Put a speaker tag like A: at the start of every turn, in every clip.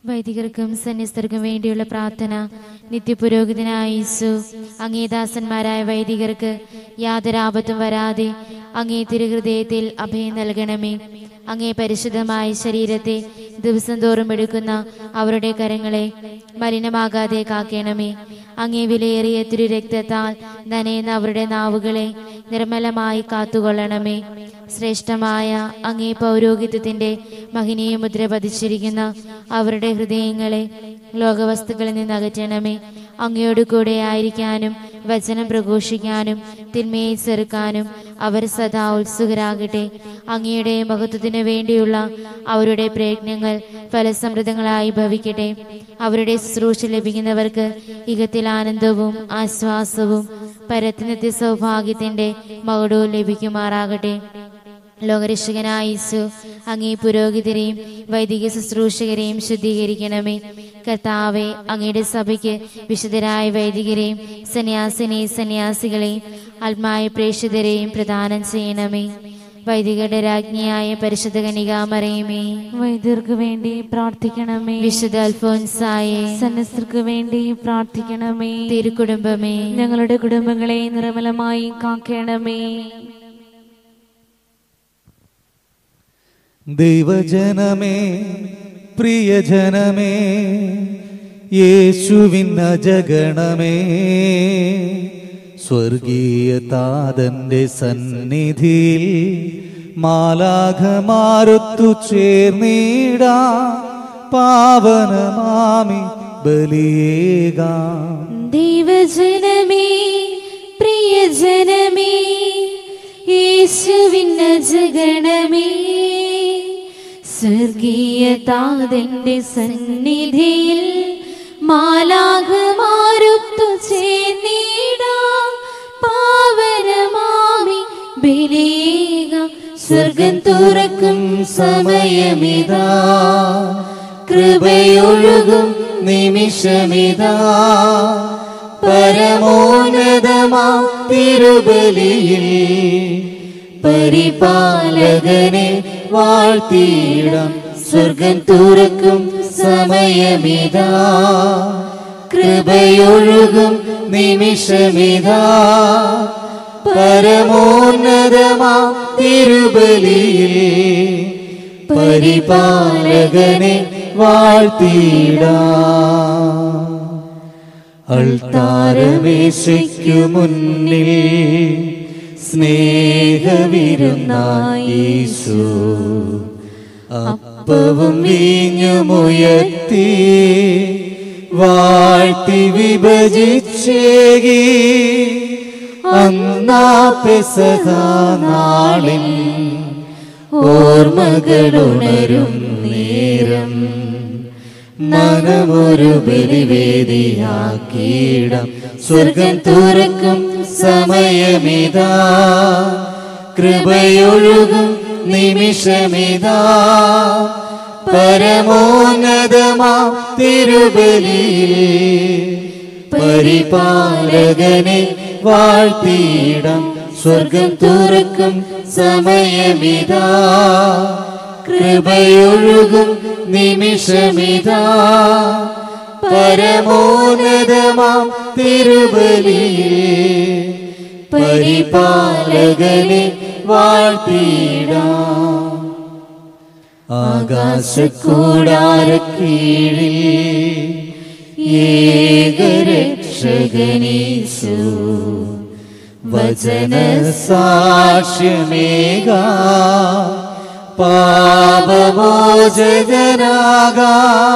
A: വൈദികർക്കും സന്യസ്തർക്കും വേണ്ടിയുള്ള പ്രാർത്ഥന നിത്യപുരോഹിതനായ യേശു അങ്ങേദാസന്മാരായ വൈദികർക്ക് യാതൊരു ആപത്തും വരാതെ അങ്ങേ തിരുഹൃദയത്തിൽ അഭയം നൽകണമേ അങ്ങേ പരിശുദ്ധമായ ശരീരത്തെ ദിവസം തോറും എടുക്കുന്ന അവരുടെ കരങ്ങളെ മലിനമാകാതെ കാക്കണമേ അങ്ങേ വിലയേറിയ തിരുരക്തത്താൽ നനയുന്ന അവരുടെ നാവുകളെ നിർമ്മലമായി കാത്തുകൊള്ളണമേ ശ്രേഷ്ഠമായ അങ്ങേ പൗരോഹിത്യത്തിന്റെ മഹിനീയ മുദ്ര പതിച്ചിരിക്കുന്ന അവരുടെ ഹൃദയങ്ങളെ ലോകവസ്തുക്കളിൽ നിന്ന് അകറ്റണമേ അങ്ങയോട് കൂടെ ആയിരിക്കാനും വചനം പ്രഘോഷിക്കാനും തിന്മയെ ചെറുക്കാനും അവർ സദാ ഉത്സുകരാകട്ടെ അങ്ങയുടെ മഹത്വത്തിനു വേണ്ടിയുള്ള അവരുടെ പ്രയത്നങ്ങൾ ഫലസമൃദ്ധങ്ങളായി ഭവിക്കട്ടെ അവരുടെ ശുശ്രൂഷ ലഭിക്കുന്നവർക്ക് ഇകത്തിൽ ആനന്ദവും ആശ്വാസവും പരത്തിനത്തെ സൗഭാഗ്യത്തിന്റെ മകുടവും ലഭിക്കുമാറാകട്ടെ ലോകരക്ഷകനായ യേശു അങ്ങേ പുരോഹിതരെയും വൈദിക ശുശ്രൂഷകരെയും ശുദ്ധീകരിക്കണമേ കർത്താവെ അങ്ങയുടെ സഭയ്ക്ക് വിശുദ്ധരായ വൈദികരെയും സന്യാസിനെയും സന്യാസികളെയും ആത്മായ പ്രേക്ഷിതരെയും പ്രദാനം ചെയ്യണമേ വൈദികരുടെ രാജ്ഞിയായ പരിശുദ്ധ കനികാമറയുമേ
B: വൈദ്യർക്ക് വേണ്ടി പ്രാർത്ഥിക്കണമേ
A: വിശുദ്ധ അൽഫോൻസായെ
B: സന്യസ്തർക്ക് വേണ്ടി പ്രാർത്ഥിക്കണമേ
A: തിരുക്കുടുംബമേ
B: ഞങ്ങളുടെ കുടുംബങ്ങളെ നിർമ്മലമായി കാക്കണമേ
C: ദൈവജനമേ പ്രിയജനമേ യേശുവിൻ അജഗണമേ സ്വർഗീയ താതന്റെ സന്നിധിയിൽ മാലാഖമാരൊത്തു ചേർന്നിടാ പാവനമാമി ബലിയേകാം
A: ദൈവജനമേ പ്രിയജനമേ യേശുവിന്ന ജഗണമേ സ്വർഗീയ താതന്റെ സന്നിധിയിൽ മാലാഖമാരുത്തു ചേർന്നിടാ പാവനമാമി ബലിയേക സ്വർഗം തുറക്കും
C: സമയമിതാ കൃപയൊഴുകും നിമിഷമിതാ പരമോന്നതമാ തിരുബലിയിൽ പരിപാലകനെ വാഴ്ത്തിയിടാം സ്വർഗം തുറക്കും സമയമിതാ കൃപയൊഴുകും നിമിഷമിതാ പരമോന്നതമാ തിരുബലിയിൽ പരിപാലകനെ വാഴ്ത്തിയിടാം അൾത്താരമേശയ്ക്കു മുന്നിൽ സ്നേഹവിരുന്നായേശു അപ്പവും വീഞ്ഞുമുയർത്തി വാഴ്ത്തി വിഭജിച്ചേകി അന്നാ പെസഹ നാളിൽ ഓർമ്മകളുണരും നേരം മനമൊരു ബലിവേദിയാക്കിയിടം സ്വർഗം തുറക്കും സമയമിതാ കൃപയൊഴുകും നിമിഷമിതാ പരമോന്നതമാ തിരുബലിയിൽ പരിപാലകനെ വാഴ്ത്തിയിടം സ്വർഗം തുറക്കും സമയമിതാ കൃപയൊഴുകും നിമിഷമിതാ പരമോന്നതമാം തിരുബലിയിൽ പരിപാലകനെ വാഴ്ത്തിയിടാം ആകാശക്കൂടാരക്കീഴിൽ ഏകരക്ഷകനീസു വചന സാക്ഷ്യമേക പാപമോചകനാകാ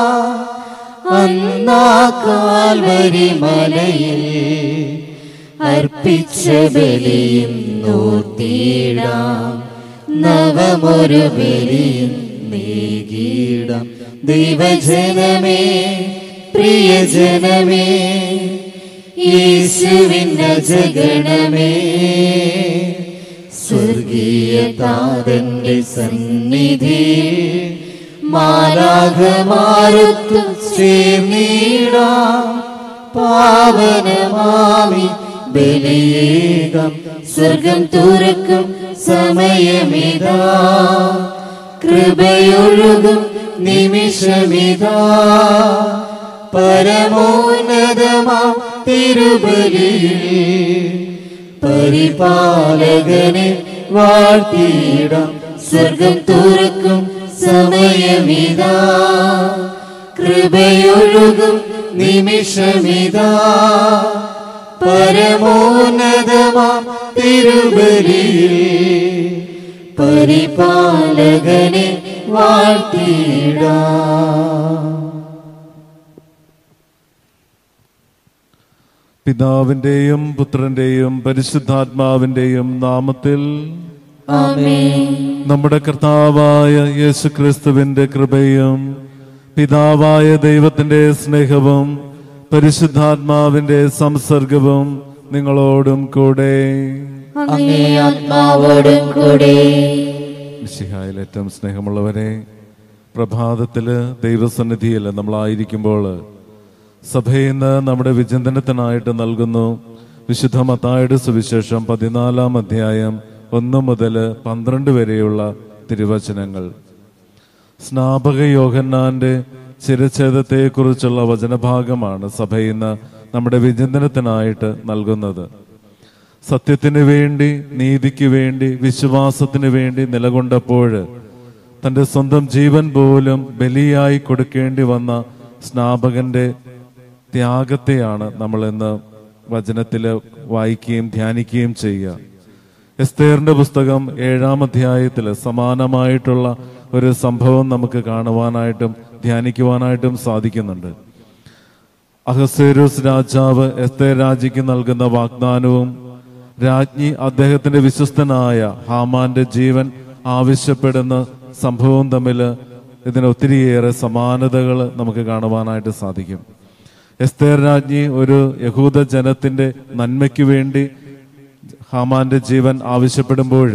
C: അന്നാ കാൽവരി മലയിൽ അർപ്പിച്ച ബലിയും നോർത്തിയിടാം നവമൊരു ബലിയും നേകിയിടാം ദൈവജനമേ പ്രിയജനമേ യേശുവിന്ന ജഗണമേ സ്വർഗീയ താതന്റെ സന്നിധി മാലാഖമാരത്തു ചേർന്നിടാം പാവനമാമി ബലിയേകം സ്വർഗം തുറക്കും സമയമിതാ കൃപയൊഴുകും നിമിഷമിതാ പരമോന്നതമാ തിരുബലിയിൽ പരിപാലകനെ വാഴ്ത്തിയിടാം സ്വർഗം തുറക്കും സമയമിതാ കൃപയൊഴുകും നിമിഷമിതാ പരമോന്നതമാ തിരുബലിയിൽ പരിപാലകനെ വാഴ്ത്തിയിടാം
D: പിതാവിന്റെയും പുത്രന്റെയും പരിശുദ്ധാത്മാവിന്റെയും നാമത്തിൽ
A: ആമേൻ
D: നമ്മുടെ കർത്താവായ യേശു ക്രിസ്തുവിന്റെ കൃപയും പിതാവായ ദൈവത്തിന്റെ സ്നേഹവും പരിശുദ്ധാത്മാവിന്റെ സംസർഗവും നിങ്ങളോടും കൂടെ
A: അങ്ങേ ആത്മാവോടും കൂടെ
D: മിശിഹായിൽ ഏറ്റവും സ്നേഹമുള്ളവരെ പ്രഭാതത്തില് ദൈവസന്നിധിയിൽ നമ്മളായിരിക്കുമ്പോൾ സഭയിൽ നിന്ന് നമ്മുടെ വിചിന്തനത്തിനായിട്ട് നൽകുന്നു വിശുദ്ധ മത്തായുടെ സുവിശേഷം പതിനാലാം അധ്യായം ഒന്ന് മുതൽ പന്ത്രണ്ട് വരെയുള്ള തിരുവചനങ്ങൾ സ്നാപക യോഹന്നാന്റെ ചിരച്ഛേദത്തെക്കുറിച്ചുള്ള വചനഭാഗമാണ് സഭയിൽ നിന്ന് നമ്മുടെ വിചിന്തനത്തിനായിട്ട് നൽകുന്നത് സത്യത്തിന് വേണ്ടി നീതിക്ക് വേണ്ടി വിശ്വാസത്തിന് വേണ്ടി നിലകൊണ്ടപ്പോൾ തന്റെ സ്വന്തം ജീവൻ പോലും ബലിയായി കൊടുക്കേണ്ടി വന്ന സ്നാപകന്റെ ത്യാഗത്തെയാണ് നമ്മൾ ഇന്ന് വചനത്തിൽ വായിക്കുകയും ധ്യാനിക്കുകയും ചെയ്യുക എസ്തേറിന്റെ പുസ്തകം ഏഴാം അധ്യായത്തിൽ സമാനമായിട്ടുള്ള ഒരു സംഭവം നമുക്ക് കാണുവാനായിട്ടും ധ്യാനിക്കുവാനായിട്ടും സാധിക്കുന്നുണ്ട് അഹസേരൂസ് രാജാവ് എസ്തേർ രാജിക്ക് നൽകുന്ന വാഗ്ദാനവും രാജ്ഞി അദ്ദേഹത്തിന്റെ വിശ്വസ്തനായ ഹാമാന്റെ ജീവൻ ആവശ്യപ്പെടുന്ന സംഭവവും തമ്മിൽ ഇതിന് ഒത്തിരിയേറെ സമാനതകൾ നമുക്ക് കാണുവാനായിട്ട് സാധിക്കും എസ്തേർ രാജ്ഞി ഒരു യഹൂദ ജനത്തിന്റെ നന്മയ്ക്ക് വേണ്ടി ഹാമാന്റെ ജീവൻ ആവശ്യപ്പെടുമ്പോൾ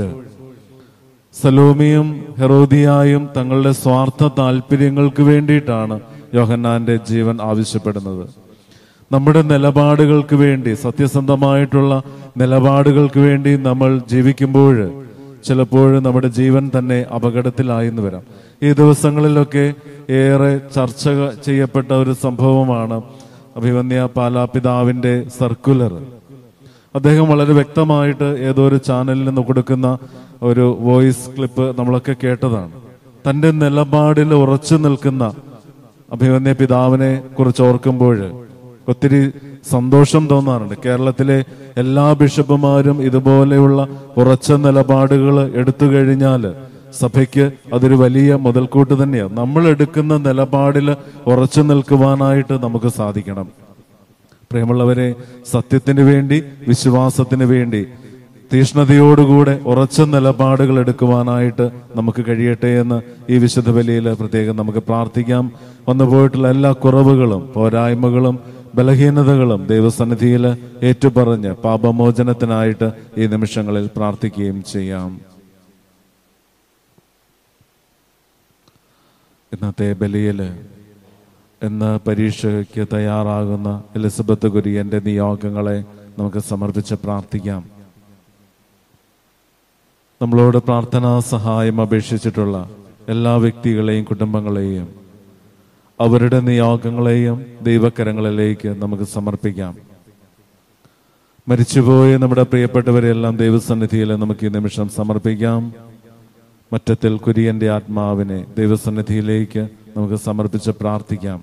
D: സലോമിയും ഹെറോദിയായും തങ്ങളുടെ സ്വാർത്ഥ താല്പര്യങ്ങൾക്ക് വേണ്ടിയിട്ടാണ് യോഹന്നാന്റെ ജീവൻ ആവശ്യപ്പെടുന്നത് നമ്മുടെ നിലപാടുകൾക്ക് വേണ്ടി സത്യസന്ധമായിട്ടുള്ള നിലപാടുകൾക്ക് വേണ്ടി നമ്മൾ ജീവിക്കുമ്പോൾ ചിലപ്പോൾ നമ്മുടെ ജീവൻ തന്നെ അപകടത്തിലായെന്ന് വരാം ഈ ദിവസങ്ങളിലൊക്കെ ഏറെ ചർച്ച ചെയ്യപ്പെട്ട ഒരു സംഭവമാണ് അഭിമന്യ പാലാപിതാവിന്റെ സർക്കുലർ അദ്ദേഹം വളരെ വ്യക്തമായിട്ട് ഏതോ ഒരു ചാനലിൽ നിന്ന് കൊടുക്കുന്ന ഒരു വോയിസ് ക്ലിപ്പ് നമ്മളൊക്കെ കേട്ടതാണ് തന്റെ നിലപാടിൽ ഉറച്ചു നിൽക്കുന്ന അഭിമന്യ പിതാവിനെ കുറിച്ച് ഓർക്കുമ്പോൾ ഒത്തിരി സന്തോഷം തോന്നാറുണ്ട് കേരളത്തിലെ എല്ലാ ബിഷപ്പുമാരും ഇതുപോലെയുള്ള ഉറച്ച നിലപാടുകൾ എടുത്തു കഴിഞ്ഞാൽ സഭയ്ക്ക് അതൊരു വലിയ മുതൽക്കൂട്ട് തന്നെയാണ് നമ്മൾ എടുക്കുന്ന നിലപാടിൽ ഉറച്ചു നിൽക്കുവാനായിട്ട് നമുക്ക് സാധിക്കണം പ്രിയമുള്ളവരെ സത്യത്തിന് വേണ്ടി വിശ്വാസത്തിന് വേണ്ടി തീഷ്ണതയോടുകൂടെ ഉറച്ച നിലപാടുകൾ എടുക്കുവാനായിട്ട് നമുക്ക് കഴിയട്ടെ എന്ന് ഈ വിശുദ്ധ ബലിയിൽ പ്രത്യേകം നമുക്ക് പ്രാർത്ഥിക്കാം വന്നുപോയിട്ടുള്ള എല്ലാ കുറവുകളും പോരായ്മകളും ബലഹീനതകളും ദൈവസന്നിധിയിൽ ഏറ്റുപറഞ്ഞ് പാപമോചനത്തിനായിട്ട് ഈ നിമിഷങ്ങളിൽ പ്രാർത്ഥിക്കുകയും ചെയ്യാം ഇന്നത്തെ ബലിയില് ഇന്ന് പരീക്ഷയ്ക്ക് തയ്യാറാകുന്ന എലിസബത്ത് കുര്യന്റെ നിയോഗങ്ങളെ നമുക്ക് സമർപ്പിച്ച് പ്രാർത്ഥിക്കാം നമ്മളോട് പ്രാർത്ഥനാ സഹായം അപേക്ഷിച്ചിട്ടുള്ള എല്ലാ വ്യക്തികളെയും കുടുംബങ്ങളെയും അവരുടെ നിയോഗങ്ങളെയും ദൈവകരങ്ങളിലേക്ക് നമുക്ക് സമർപ്പിക്കാം മരിച്ചുപോയ നമ്മുടെ പ്രിയപ്പെട്ടവരെല്ലാം ദൈവസന്നിധിയിൽ നമുക്ക് ഈ നിമിഷം സമർപ്പിക്കാം മറ്റത്തിൽ കുര്യന്റെ ആത്മാവിനെ ദൈവസന്നിധിയിലേക്ക് നമുക്ക് സമർപ്പിച്ച് പ്രാർത്ഥിക്കാം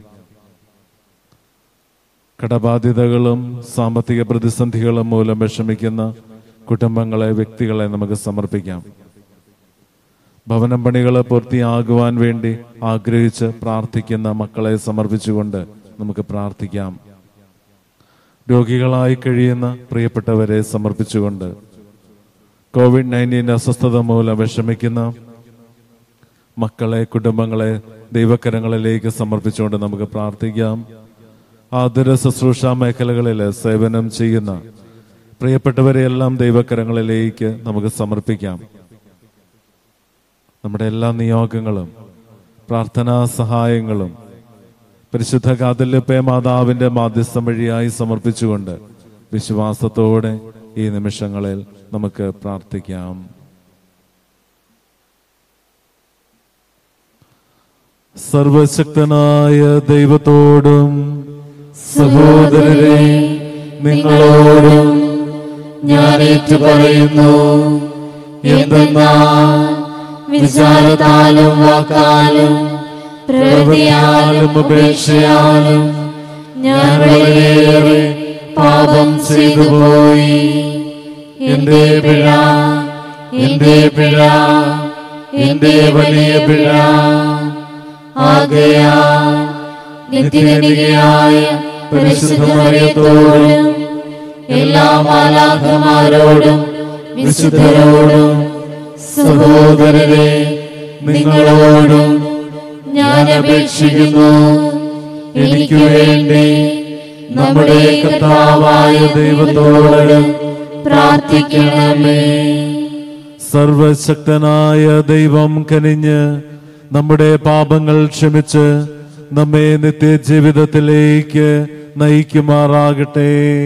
D: കടബാധ്യതകളും സാമ്പത്തിക പ്രതിസന്ധികളും മൂലം വിഷമിക്കുന്ന കുടുംബങ്ങളെ വ്യക്തികളെ നമുക്ക് സമർപ്പിക്കാം ഭവനം പണികൾ പൂർത്തിയാകുവാൻ വേണ്ടി ആഗ്രഹിച്ച് പ്രാർത്ഥിക്കുന്ന മക്കളെ സമർപ്പിച്ചുകൊണ്ട് നമുക്ക് പ്രാർത്ഥിക്കാം രോഗികളായി കഴിയുന്ന പ്രിയപ്പെട്ടവരെ സമർപ്പിച്ചുകൊണ്ട് കോവിഡ് നയൻറ്റീൻ്റെ അസ്വസ്ഥത മൂലം വിഷമിക്കുന്ന മക്കളെ കുടുംബങ്ങളെ ദൈവകരങ്ങളിലേക്ക് സമർപ്പിച്ചുകൊണ്ട് നമുക്ക് പ്രാർത്ഥിക്കാം ആതുര ശുശ്രൂഷ മേഖലകളിൽ സേവനം ചെയ്യുന്ന പ്രിയപ്പെട്ടവരെയെല്ലാം ദൈവകരങ്ങളിലേക്ക് നമുക്ക് സമർപ്പിക്കാം നമ്മുടെ എല്ലാ നിയോഗങ്ങളും പ്രാർത്ഥനാ സഹായങ്ങളും പരിശുദ്ധ കാതല്യപ്പേ മാതാവിന്റെ മാധ്യസ്ഥം വഴിയായി സമർപ്പിച്ചുകൊണ്ട് വിശ്വാസത്തോടെ ഈ നിമിഷങ്ങളിൽ നമുക്ക് പ്രാർത്ഥിക്കാം സർവശക്തനായ ദൈവത്തോടും സഹോദരരെ നിങ്ങളോടും
A: ഞാൻ ഏറ്റു പറയുന്നു എന്തെന്നാൽ വിചാരത്താലും വാക്കാലും പ്രവൃത്തിയാലും ഉപേക്ഷയാലും ഞാൻ വളരെയേറെ പാപം ചെയ്തു പോയി എന്റെ പിഴ എന്റെ പിഴ എന്റെ വലിയ പിഴ ആകയാൽ നിത്യനിധിയായ പരിശുദ്ധ മറിയത്തോടും എല്ലാ മാലാഖമാരോടും വിശുദ്ധരോടും സഹോദരരെ നിങ്ങളോടും ഞാൻ അപേക്ഷിക്കുന്നു എനിക്ക് വേണ്ടി നമ്മുടെ കർത്താവായ ദൈവത്തോട് പ്രാർത്ഥിക്കണമേ
D: സർവശക്തനായ ദൈവം കനിഞ്ഞ് നമ്മുടെ പാപങ്ങൾ ക്ഷമിച്ച് നമ്മെ നിത്യജീവിതത്തിലേക്ക് നയിക്കുമാറാകട്ടെ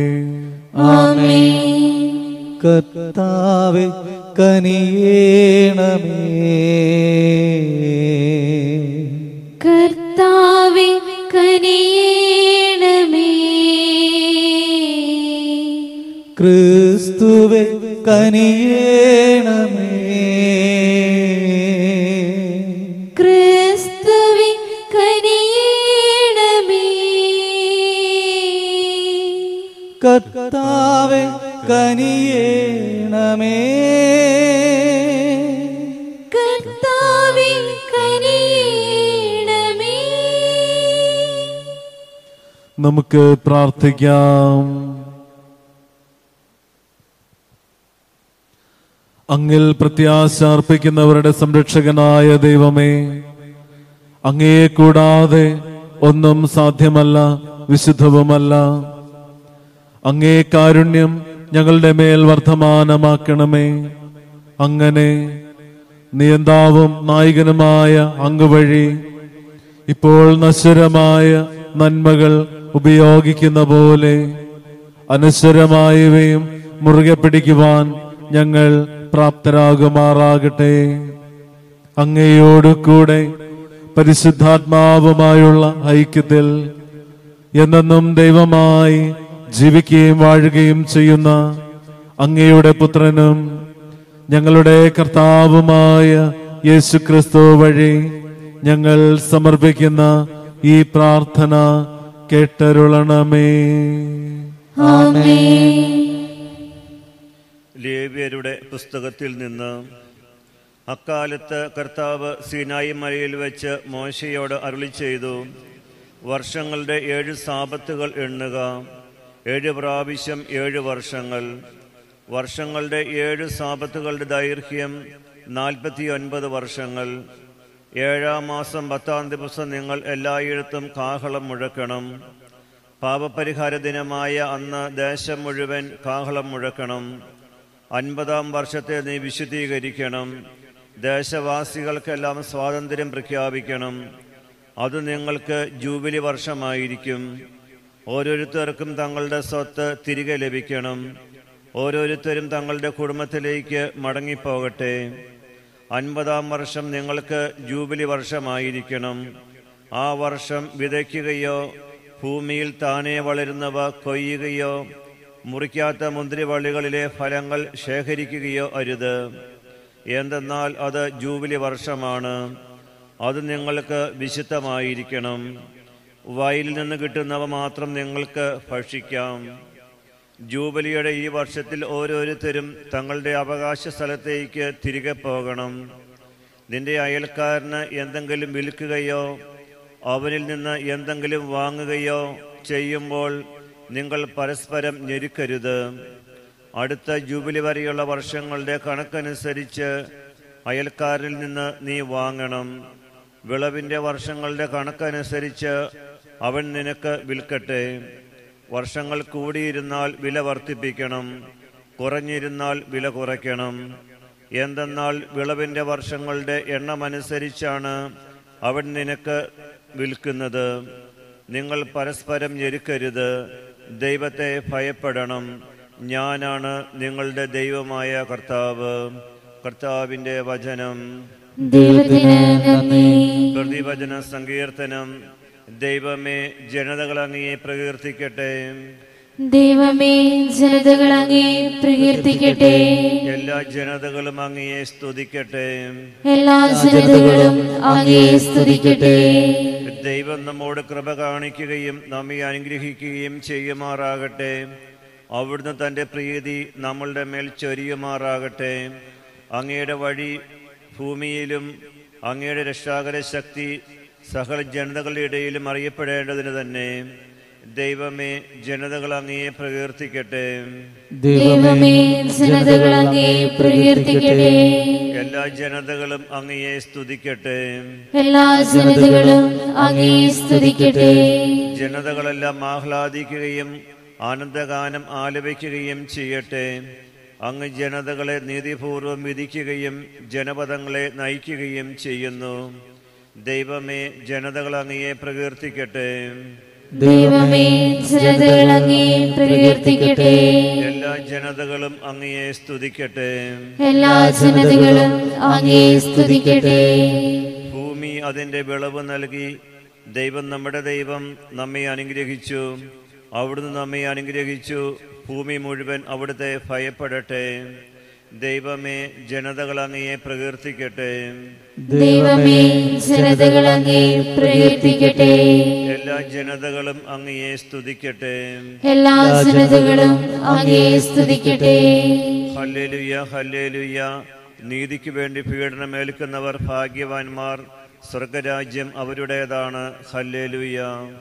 A: ആമേൻ
C: കർത്താവെ കനിയേണമേ
B: കർത്താവെ കനിയേണമേ
C: ക്രിസ്തുവെ കനിയേണമേ
B: ക്രിസ്തുവെ കനിയേണമേ
C: കർത്താവെ കനിയേണമേ
B: കർത്താവെ കനിയേണമേ
D: നമുക്ക് പ്രാർത്ഥിക്കാം അങ്ങിൽ പ്രത്യാശ അർപ്പിക്കുന്നവരുടെ സംരക്ഷകനായ ദൈവമേ അങ്ങയെ കൂടാതെ ഒന്നും സാധ്യമല്ല വിശുദ്ധവുമല്ല അങ്ങേ കാരുണ്യം ഞങ്ങളുടെ മേൽ വർദ്ധമാനമാക്കണമേ അങ്ങനെ നിയന്താവും നായകനുമായ അങ്ങ് വഴി ഇപ്പോൾ നശ്വരമായ നന്മകൾ ഉപയോഗിക്കുന്ന പോലെ അനശ്വരമായവയും മുറുകെ പിടിക്കുവാൻ ഞങ്ങൾ പ്രാപ്തരാകുമാറാകട്ടെ അങ്ങയോട് കൂടെ പരിശുദ്ധാത്മാവുമായുള്ള ഐക്യത്തിൽ എന്നെന്നും ദൈവമായി ജീവിക്കുകയും വാഴുകയും ചെയ്യുന്ന അങ്ങയുടെ പുത്രനും ഞങ്ങളുടെ കർത്താവുമായ യേശു ക്രിസ്തു വഴി ഞങ്ങൾ സമർപ്പിക്കുന്ന ഈ പ്രാർത്ഥന കേട്ടരുളണമേ
E: ലേവ്യരുടെ പുസ്തകത്തിൽ നിന്ന് അക്കാലത്ത് കർത്താവ് സീനായി മലയിൽ വെച്ച് മോശയോട് അരുളി ചെയ്തു വർഷങ്ങളുടെ ഏഴ് സാപത്തുകൾ എണ്ണുക ഏഴ് പ്രാവശ്യം ഏഴ് വർഷങ്ങൾ വർഷങ്ങളുടെ ഏഴ് സാപത്തുകളുടെ ദൈർഘ്യം നാൽപ്പത്തി ഒൻപത് വർഷങ്ങൾ ഏഴാം മാസം പത്താം ദിവസം നിങ്ങൾ എല്ലായിടത്തും കാഹളം മുഴക്കണം പാപപരിഹാര ദിനമായ അന്ന് ദേശം മുഴുവൻ കാഹളം മുഴക്കണം അൻപതാം വർഷത്തെ നീ വിശുദ്ധീകരിക്കണം ദേശവാസികൾക്കെല്ലാം സ്വാതന്ത്ര്യം പ്രഖ്യാപിക്കണം അത് നിങ്ങൾക്ക് ജൂബിലി വർഷമായിരിക്കും ഓരോരുത്തർക്കും തങ്ങളുടെ സ്വത്ത് തിരികെ ലഭിക്കണം ഓരോരുത്തരും തങ്ങളുടെ കുടുംബത്തിലേക്ക് മടങ്ങിപ്പോകട്ടെ അൻപതാം വർഷം നിങ്ങൾക്ക് ജൂബിലി വർഷമായിരിക്കണം ആ വർഷം വിതയ്ക്കുകയോ ഭൂമിയിൽ താനേ വളരുന്നവ കൊയ്യുകയോ മുറിക്കാത്ത മുന്തിരിവള്ളികളിലെ ഫലങ്ങൾ ശേഖരിക്കുകയോ അരുത് എന്തെന്നാൽ അത് ജൂബിലി വർഷമാണ് അത് നിങ്ങൾക്ക് വിശുദ്ധമായിരിക്കണം വയലിൽ നിന്ന് കിട്ടുന്നവ മാത്രം നിങ്ങൾക്ക് ഭക്ഷിക്കാം ജൂബിലിയുടെ ഈ വർഷത്തിൽ ഓരോരുത്തരും തങ്ങളുടെ അവകാശ സ്ഥലത്തേക്ക് തിരികെ പോകണം നിന്റെ അയൽക്കാരന് എന്തെങ്കിലും വിൽക്കുകയോ അവനിൽ നിന്ന് എന്തെങ്കിലും വാങ്ങുകയോ ചെയ്യുമ്പോൾ നിങ്ങൾ പരസ്പരം ഞെരുക്കരുത് അടുത്ത ജൂബിലി വരെയുള്ള വർഷങ്ങളുടെ കണക്കനുസരിച്ച് അയൽക്കാരിൽ നിന്ന് നീ വാങ്ങണം വിളവിൻ്റെ വർഷങ്ങളുടെ കണക്കനുസരിച്ച് അവൻ നിനക്ക് വിൽക്കട്ടെ വർഷങ്ങൾ കൂടിയിരുന്നാൽ വില വർദ്ധിപ്പിക്കണം കുറഞ്ഞിരുന്നാൽ വില കുറയ്ക്കണം എന്തെന്നാൽ വിളവിൻ്റെ വർഷങ്ങളുടെ എണ്ണമനുസരിച്ചാണ് അവൻ നിനക്ക് വിൽക്കുന്നത് നിങ്ങൾ പരസ്പരം ഞെരുക്കരുത് ദൈവത്തെ ഭയപ്പെടണം ഞാനാണ് നിങ്ങളുടെ ദൈവമായ കർത്താവ് കർത്താവിൻ്റെ വചനം
B: ദൈവത്തിന് നന്ദി
E: പ്രതിവചന സങ്കീർത്തനം ദൈവമേ ജനതകൾ അങ്ങയെ പ്രകീർത്തിക്കട്ടെ
B: ദൈവമേ ജനതകൾ അങ്ങേ പ്രകീർത്തിക്കട്ടെ
E: എല്ലാ ജനതകളും അങ്ങയെ സ്തുതിക്കട്ടെ
B: എല്ലാ ജനതകളും അങ്ങേ സ്തുതിക്കട്ടെ
E: ദൈവം നമ്മോട് കൃപ കാണിക്കുകയും നമ്മെ അനുഗ്രഹിക്കുകയും ചെയ്യുമാറാകട്ടെ അവിടുന്ന് തൻ്റെ പ്രീതി നമ്മളുടെ മേൽ ചൊരിയുമാറാകട്ടെ അങ്ങയുടെ വഴി ഭൂമിയിലും അങ്ങയുടെ രക്ഷാകര ശക്തി സകല ജനതകളുടെ ഇടയിലും അറിയപ്പെടേണ്ടതിന് തന്നെ ദൈവമേ ജനതകൾ അങ്ങയെ പ്രകീർത്തിക്കട്ടെ
B: ദൈവമേ ജനതകൾ അങ്ങേ പ്രകീർത്തിക്കട്ടെ
E: എല്ലാ ജനതകളും അങ്ങയെ സ്തുതിക്കട്ടെ
B: എല്ലാ ജനതകളും അങ്ങേ സ്തുതിക്കട്ടെ
E: ജനതകളെല്ലാം ആഹ്ലാദിക്കുകയും ആനന്ദഗാനം ആലപിക്കുകയും ചെയ്യട്ടെ അങ്ങ് ജനതകളെ നീതിപൂർവം വിധിക്കുകയും ജനപദങ്ങളെ നയിക്കുകയും ചെയ്യുന്നു ദൈവമേ ജനതകൾ അങ്ങയെ പ്രകീർത്തിക്കട്ടെ
B: ദൈവമേ ജനതകൾ അങ്ങേ പ്രകീർത്തിക്കട്ടെ
E: എല്ലാ ജനതകളും അങ്ങയെ സ്തുതിക്കട്ടെ
B: എല്ലാ ജനതകളും അങ്ങേ സ്തുതിക്കട്ടെ
E: ഭൂമി അതിൻ്റെ വിളവ് നൽകി ദൈവം നമ്മുടെ ദൈവം നമ്മെ അനുഗ്രഹിച്ചു അവിടുന്ന് നമ്മെ അനുഗ്രഹിച്ചു ഭൂമി മുഴുവൻ അവിടുത്തെ ഭയപ്പെടട്ടെ ദൈവമേ ജനതകൾ അങ്ങയെ പ്രകീർത്തിക്കട്ടെ
B: ദൈവമേ ജനതകൾ അങ്ങേ പ്രകീർത്തിക്കട്ടെ
E: എല്ലാ ജനതകളും അങ്ങയെ സ്തുതിക്കട്ടെ
B: എല്ലാ ജനതകളും അങ്ങേ സ്തുതിക്കട്ടെ
E: ഹല്ലേലുയ ഹല്ലേലുയ നീതിക്ക് വേണ്ടി പീഡനമേൽക്കുന്നവർ ഭാഗ്യവാന്മാർ സ്വർഗരാജ്യം അവരുടേതാണ് ഹല്ലേലുയ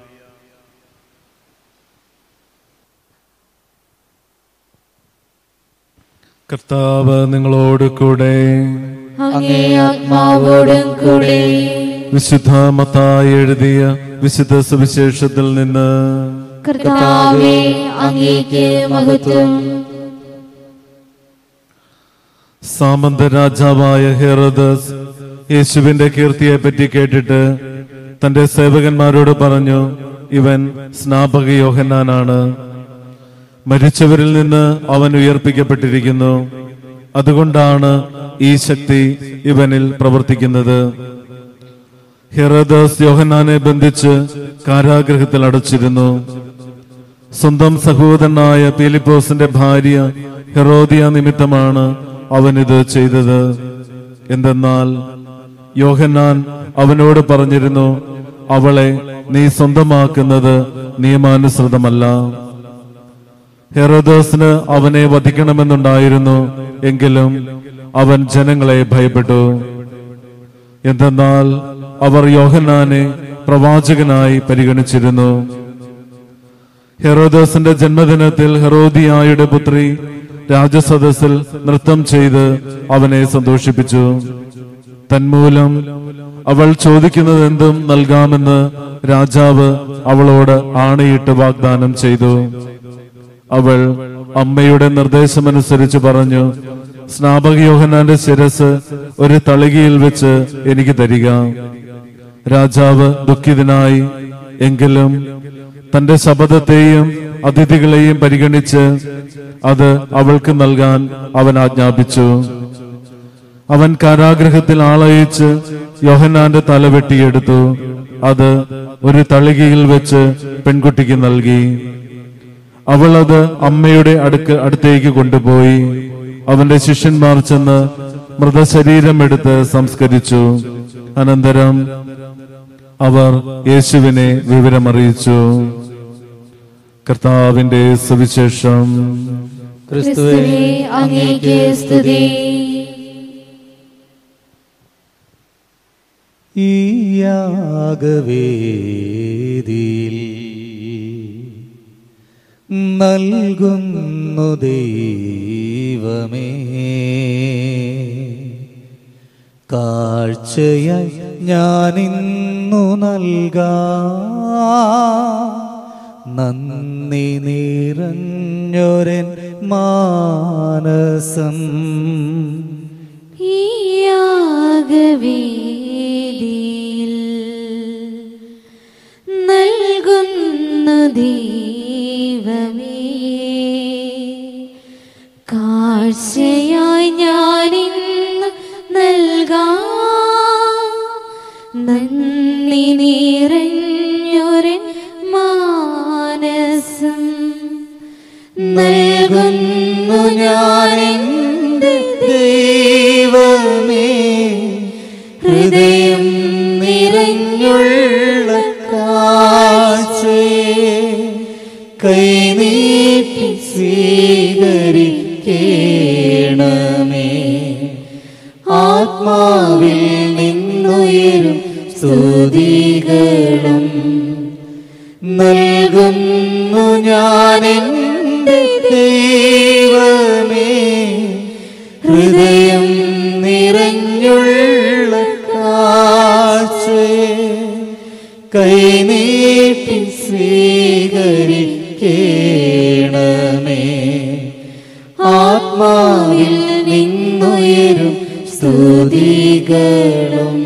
D: കർത്താവ് നിങ്ങളോട് കൂടെ
B: അങ്ങേ ആത്മാവോടും കൂടെ
D: വിശുദ്ധ മത്തായി എഴുതിയ വിശുദ്ധ സുവിശേഷത്തിൽ നിന്ന്
B: കർത്താവേ അങ്ങേക്ക് മഹത്വം
D: സാമന്ത രാജാവായ ഹെറോദസ് യേശുവിന്റെ കീർത്തിയെ പറ്റി കേട്ടിട്ട് തന്റെ സേവകന്മാരോട് പറഞ്ഞു ഇവൻ സ്നാപക യോഹന്നാനാണ് മരിച്ചവരിൽ നിന്ന് അവൻ ഉയർപ്പിക്കപ്പെട്ടിരിക്കുന്നു അതുകൊണ്ടാണ് ഈ ശക്തി ഇവനിൽ പ്രവർത്തിക്കുന്നത് ഹെറോദസ് യോഹന്നാനെ ബന്ധിച്ച് കാരാഗ്രഹത്തിൽ അടച്ചിരുന്നു സ്വന്തം സഹോദരനായ പീലിപ്പോസിന്റെ ഭാര്യ ഹെറോദിയ നിമിത്തമാണ് അവൻ ഇത് ചെയ്തത് എന്തെന്നാൽ യോഹന്നാൻ അവനോട് പറഞ്ഞിരുന്നു അവളെ നീ സ്വന്തമാക്കുന്നത് നിയമാനുസൃതമല്ല ഹെറോദോസിന് അവനെ വധിക്കണമെന്നുണ്ടായിരുന്നു എങ്കിലും അവൻ ജനങ്ങളെ ഭയപ്പെട്ടു എന്തെന്നാൽ അവർ യോഹന്നാനെ പ്രവാചകനായി പരിഗണിച്ചിരുന്നു ഹെറോദോസിന്റെ ജന്മദിനത്തിൽ ഹെറോദിയായുടെ പുത്രി രാജസദസ്സിൽ നൃത്തം ചെയ്ത് അവനെ സന്തോഷിപ്പിച്ചു തന്മൂലം അവൾ ചോദിക്കുന്നത് എന്തും നൽകാമെന്ന് രാജാവ് അവളോട് ആണയിട്ട് വാഗ്ദാനം ചെയ്തു അവൾ അമ്മയുടെ നിർദ്ദേശമനുസരിച്ച് പറഞ്ഞു സ്നാപക യോഹന്നാന്റെ ശിരസ് ഒരു തളികയിൽ വെച്ച് എനിക്ക് തരിക രാജാവ് ദുഃഖിതനായി എങ്കിലും തന്റെ ശബദത്തെയും അതിഥികളെയും പരിഗണിച്ച് അത് അവൾക്ക് നൽകാൻ അവൻ ആജ്ഞാപിച്ചു അവൻ കാരാഗ്രഹത്തിൽ ആളയിച്ച് യോഹന്നാന്റെ തല വെട്ടിയെടുത്തു അത് ഒരു തളികയിൽ വെച്ച് പെൺകുട്ടിക്ക് നൽകി അവൾ അത് അമ്മയുടെ അടുക്ക് അടുത്തേക്ക് കൊണ്ടുപോയി അവന്റെ ശിഷ്യന്മാർ ചെന്ന് മൃതശരീരം എടുത്ത് സംസ്കരിച്ചു അനന്തരം അവർ യേശുവിനെ വിവരമറിയിച്ചു കർത്താവിന്റെ സുവിശേഷം
C: ക്രിസ്തുവേ
B: ക്രിസ്തുവേ അങ്ങേക്ക് സ്തുതി
C: ഈ യാഗവേദിയിൽ നൽകുന്നു ദൈവമേ കാഴ്ചയായി ഞാനിന്നു നൽകാ നന്ദി നിറഞ്ഞൊരൻ മാനസം
B: ഈ യാഗവേദിയിൽ നൽകുന്നു ദൈവമേ കാഴ്ചയായി ഞാനിന്ന് നൽകാം നൽകുന്നു ഞാൻ എൻ്റെ
C: ദൈവമേ
B: ഹൃദയം നിറഞ്ഞുള്ള
C: കാഴ്ചയെ കൈനീട്ടി സ്വീകരിക്കണമേ ആത്മാവിൽ നിന്നുയരും സ്തുതികളും നൽകുന്നു ഞാൻ എൻ്റെ ദൈവമേ ഹൃദയം നിറഞ്ഞുള്ള കാഴ്ചയെ കൈനീട്ടി സ്വീകരിക്കണമേ ആത്മാവിൽ നിന്നുയരും സ്തുതികളും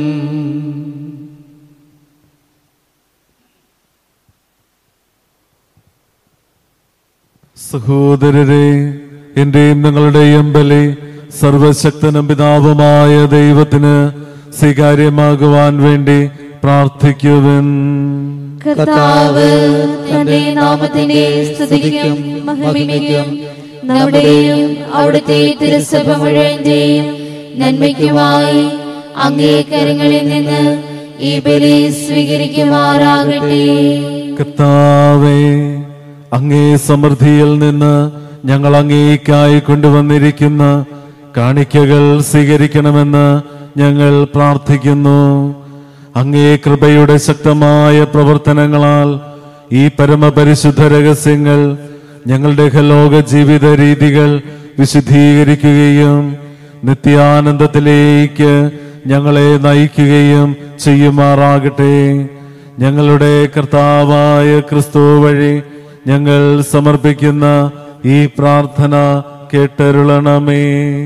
D: സഹോദരരെ എന്റെയും നിങ്ങളുടെയും ബലി സർവശക്തനും പിതാവുമായ ദൈവത്തിന് സ്വീകാര്യമാകുവാൻ വേണ്ടി പ്രാർത്ഥിക്കുവൻ
B: കർത്താവ് തന്റെ നാമത്തിനെ സ്തുതിക്കും മഹിമിക്കും നമ്മുടെയും അവിടുത്തെ തിരുസഭ മുഴുവന്റെയും നന്മയ്ക്കുമായി അങ്ങേ കരങ്ങളിൽ നിന്ന് ഈ ബലി സ്വീകരിക്കുമാറാകട്ടെ
D: കർത്താവേ അങ്ങേ സമൃദ്ധിയിൽ നിന്ന് ഞങ്ങൾ അങ്ങേക്കായി കൊണ്ടുവന്നിരിക്കുന്ന കാണിക്കകൾ സ്വീകരിക്കണമെന്ന് ഞങ്ങൾ പ്രാർത്ഥിക്കുന്നു അങ്ങേ കൃപയുടെ ശക്തമായ പ്രവർത്തനങ്ങളാൽ ഈ പരമപരിശുദ്ധ രഹസ്യങ്ങൾ ഞങ്ങളുടെ ലോക ജീവിത രീതികൾ വിശുദ്ധീകരിക്കുകയും നിത്യാനന്ദത്തിലേക്ക് ഞങ്ങളെ നയിക്കുകയും ചെയ്യുമാറാകട്ടെ ഞങ്ങളുടെ കർത്താവായ ക്രിസ്തു വഴി ഞങ്ങൾ സമർപ്പിക്കുന്ന ഈ പ്രാർത്ഥന കേട്ടരുളണമേ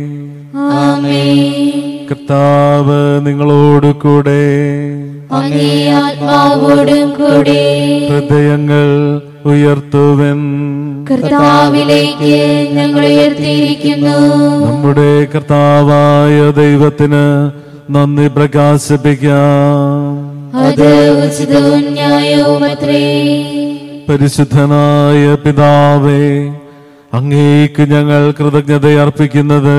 B: ആമേൻ
D: കർത്താവ് നിങ്ങളോട് കൂടെ
B: അങ്ങേ ആത്മാവോടും കൂടെ
D: ഹൃദയങ്ങൾ ഉയർത്തുവൻ
B: കർത്താവിലേക്ക് ഞങ്ങൾ ഉയർത്തിയിരിക്കുന്നു
D: നമ്മുടെ കർത്താവായ ദൈവത്തിന് നന്ദി പ്രകാശിപ്പിക്കാം
B: അത് ഉചിതവും ന്യായവുമത്രേ
D: പരിശുദ്ധനായ പിതാവേ അങ്ങേക്ക് ഞങ്ങൾ കൃതജ്ഞത അർപ്പിക്കുന്നത്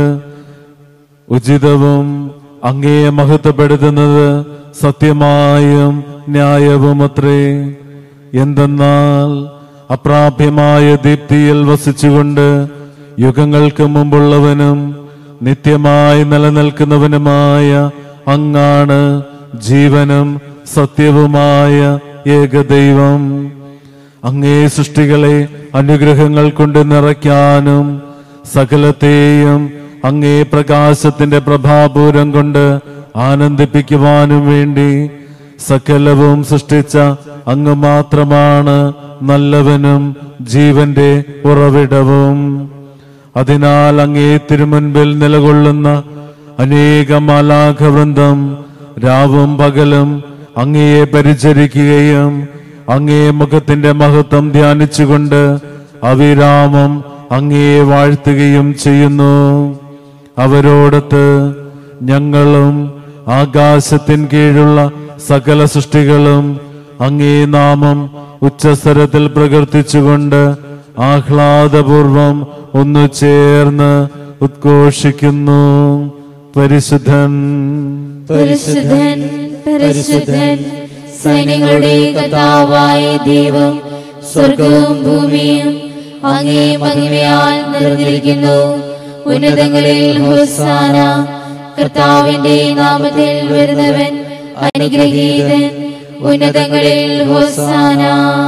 D: ഉചിതവും അങ്ങേ മഹത്വപ്പെടുത്തുന്നത് സത്യമായും ന്യായവും അത്രേ എന്തെന്നാൽ അപ്രാപ്യമായ ദീപ്തിയിൽ വസിച്ചുകൊണ്ട് യുഗങ്ങൾക്ക് മുമ്പുള്ളവനും നിത്യമായി നിലനിൽക്കുന്നവനുമായ അങ്ങാണ് ജീവനും സത്യവുമായ ഏകദൈവം അങ്ങേ സൃഷ്ടികളെ അനുഗ്രഹങ്ങൾ കൊണ്ട് നിറയ്ക്കാനും സകലത്തെയും അങ്ങേ പ്രകാശത്തിന്റെ പ്രഭാപൂരം കൊണ്ട് ആനന്ദിപ്പിക്കുവാനും വേണ്ടി സകലവും സൃഷ്ടിച്ച അങ്ങ് മാത്രമാണ് നല്ലവനും ജീവന്റെ ഉറവിടവും അതിനാൽ അങ്ങേ തിരുമുൻപിൽ നിലകൊള്ളുന്ന അനേകം മാലാഖവൃന്ദം രാവും പകലും അങ്ങയെ പരിചരിക്കുകയും അങ്ങേ മുഖത്തിന്റെ മഹത്വം ധ്യാനിച്ചുകൊണ്ട് അവിരാമം അങ്ങയെ വാഴ്ത്തുകയും ചെയ്യുന്നു അവരോടത്ത് ഞങ്ങളും ആകാശത്തിൻ കീഴുള്ള സകല സൃഷ്ടികളും അങ്ങേ നാമം ഉച്ചസ്വരത്തിൽ പ്രകീർത്തിച്ചുകൊണ്ട് ആഹ്ലാദപൂർവം ഒന്നു ചേർന്ന് ഉദ്ഘോഷിക്കുന്നു പരിശുദ്ധൻ
B: പരിശുദ്ധൻ പരിശുദ്ധൻ സൈന്യങ്ങളുടെ കർത്താവായ ദൈവം സ്വർഗവും ഭൂമിയും അങ്ങേ മഹിമയാൽ നിറഞ്ഞിരിക്കുന്നു ഉന്നതങ്ങളിൽ ഹോസാന കർത്താവിന്റെ നാമത്തിൽ വരുന്നവൻ അനുഗ്രഹീതൻ ഉന്നതങ്ങളിൽ ഹോസാന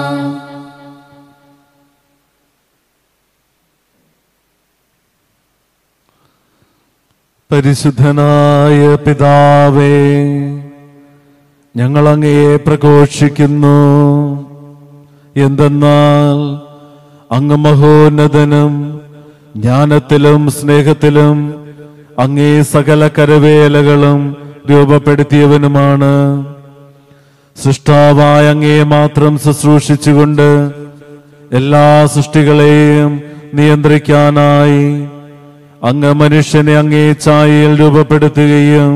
D: പരിശുദ്ധനായ പിതാവേ ഞങ്ങൾ അങ്ങയെ പ്രഘോഷിക്കുന്നു എന്തെന്നാൽ അങ്ങ് മഹോന്നതനും ജ്ഞാനത്തിലും സ്നേഹത്തിലും അങ്ങേ സകല കരവേലകളും രൂപപ്പെടുത്തിയവനുമാണ് സൃഷ്ടാവായ അങ്ങയെ മാത്രം ശുശ്രൂഷിച്ചുകൊണ്ട് എല്ലാ സൃഷ്ടികളെയും നിയന്ത്രിക്കാനായി അങ്ങ് മനുഷ്യനെ അങ്ങേ ഛായയിൽ രൂപപ്പെടുത്തുകയും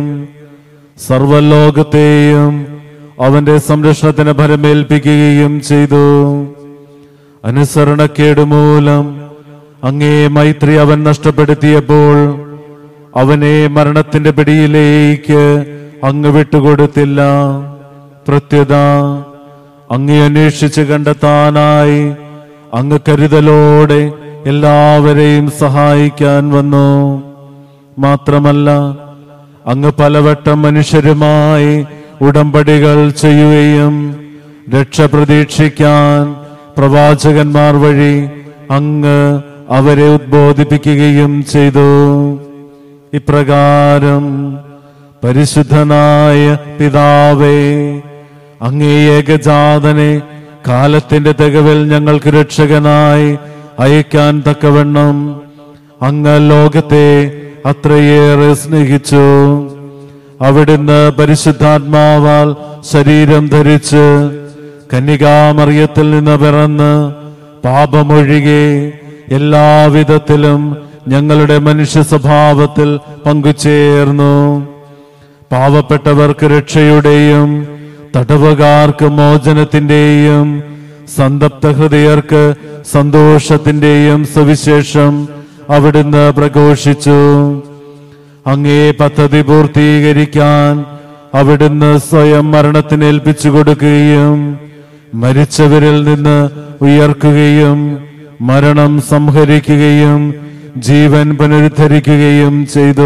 D: സർവലോകത്തെയും അവന്റെ സംരക്ഷണത്തിന് ഫലമേൽപ്പിക്കുകയും ചെയ്തു അനുസരണക്കേട് മൂലം അങ്ങേ മൈത്രി അവൻ നഷ്ടപ്പെടുത്തിയപ്പോൾ അവനെ മരണത്തിന്റെ പിടിയിലേക്ക് അങ്ങ് വിട്ടുകൊടുത്തില്ല പ്രത്യുത അങ്ങേ അന്വേഷിച്ച് കണ്ടെത്താനായി അങ്ങ് കരുതലോടെ എല്ലാവരെയും സഹായിക്കാൻ വന്നു മാത്രമല്ല അങ്ങ് പലവട്ടം മനുഷ്യരുമായി ഉടമ്പടികൾ ചെയ്യുകയും രക്ഷ പ്രതീക്ഷിക്കാൻ പ്രവാചകന്മാർ വഴി അങ്ങ് അവരെ ഉദ്ബോധിപ്പിക്കുകയും ചെയ്തു ഇപ്രകാരം പരിശുദ്ധനായ പിതാവേ അങ്ങേ ഏകജാതനെ കാലത്തിന്റെ തികവിൽ ഞങ്ങൾക്ക് രക്ഷകനായി അയക്കാൻ തക്കവണ്ണം അങ്ങ് ലോകത്തെ അത്രയേറെ സ്നേഹിച്ചു അവിടുന്ന് പരിശുദ്ധാത്മാവാൽ ശരീരം ധരിച്ച് കന്യകാമറിയത്തിൽ നിന്ന് പിറന്ന് പാപമൊഴികെ എല്ലാവിധത്തിലും ഞങ്ങളുടെ മനുഷ്യ സ്വഭാവത്തിൽ പങ്കുചേർന്നു പാവപ്പെട്ടവർക്ക് രക്ഷയുടെയും തടവുകാർക്ക് മോചനത്തിന്റെയും സന്തപ്ത ഹൃദയർക്ക് സന്തോഷത്തിന്റെയും സുവിശേഷം അവിടുന്ന് പ്രഘോഷിച്ചു അങ്ങേ പദ്ധതി പൂർത്തീകരിക്കാൻ അവിടുന്ന് സ്വയം മരണത്തിന് ഏൽപ്പിച്ചു കൊടുക്കുകയും മരിച്ചവരിൽ നിന്ന് ഉയർക്കുകയും മരണം സംഹരിക്കുകയും ജീവൻ പുനരുദ്ധരിക്കുകയും ചെയ്തു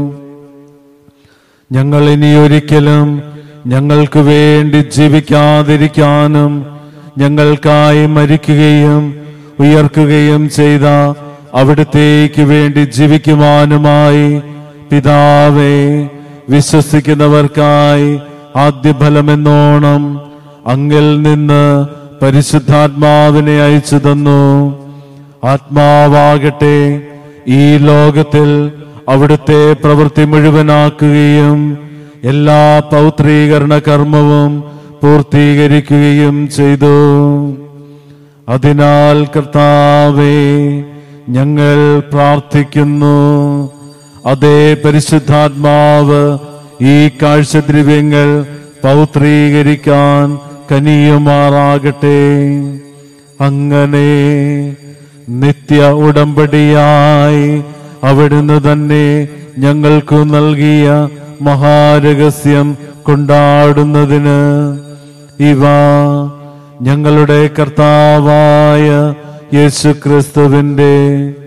D: ഞങ്ങൾ ഇനി ഒരിക്കലും ഞങ്ങൾക്ക് വേണ്ടി ജീവിക്കാതിരിക്കാനും ഞങ്ങൾക്കായി മരിക്കുകയും ഉയർക്കുകയും ചെയ്ത അവിടുത്തേക്ക് വേണ്ടി ജീവിക്കുവാനുമായി പിതാവേ വിശ്വസിക്കുന്നവർക്കായി ആദ്യഫലമെന്നോണം അങ്ങിൽ നിന്ന് പരിശുദ്ധാത്മാവിനെ അയച്ചു തന്നു ആത്മാവാകട്ടെ ഈ ലോകത്തിൽ അവിടുത്തെ പ്രവൃത്തി മുഴുവനാക്കുകയും എല്ലാ പൗത്രീകരണ കർമ്മവും പൂർത്തീകരിക്കുകയും ചെയ്തു അതിനാൽ കർത്താവേ ഞങ്ങൾ പ്രാർത്ഥിക്കുന്നു അതേ പരിശുദ്ധാത്മാവ് ഈ കാഴ്ചദ്രവ്യങ്ങൾ പൗത്രീകരിക്കാൻ കനിയുമാറാകട്ടെ അങ്ങനെ നിത്യ ഉടമ്പടിയായി അവിടുന്ന് തന്നെ ഞങ്ങൾക്കു നൽകിയ മഹാരഹസ്യം കൊണ്ടാടുന്നതിന് ഇവ ഞങ്ങളുടെ കർത്താവായ യേശുക്രിസ്തുവിന്റെ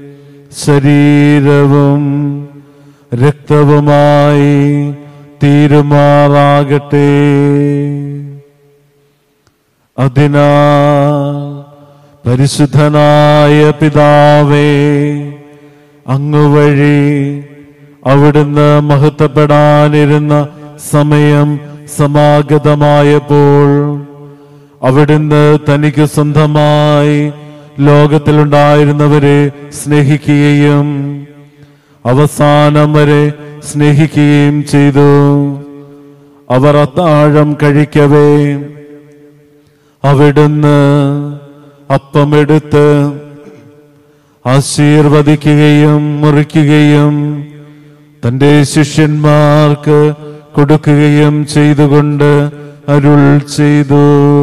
D: ശരീരവും രക്തവുമായി തീരുമാറാകട്ടെ അതിനാൽ പരിശുദ്ധനായ പിതാവേ അങ്ങ് വഴി അവിടുന്ന് മഹത്വപ്പെടാനിരുന്ന സമയം സമാഗതമായപ്പോൾ അവിടുന്ന് തനിക്ക് സ്വന്തമായി ലോകത്തിലുണ്ടായിരുന്നവരെ സ്നേഹിക്കുകയും അവസാനം വരെ സ്നേഹിക്കുകയും ചെയ്തു അവർ അത്താഴം കഴിക്കവേ അവിടുന്ന് അപ്പമെടുത്ത് ആശീർവദിക്കുകയും മുറിക്കുകയും തന്റെ ശിഷ്യന്മാർക്ക് കൊടുക്കുകയും ചെയ്തുകൊണ്ട് അരുൾ ചെയ്തു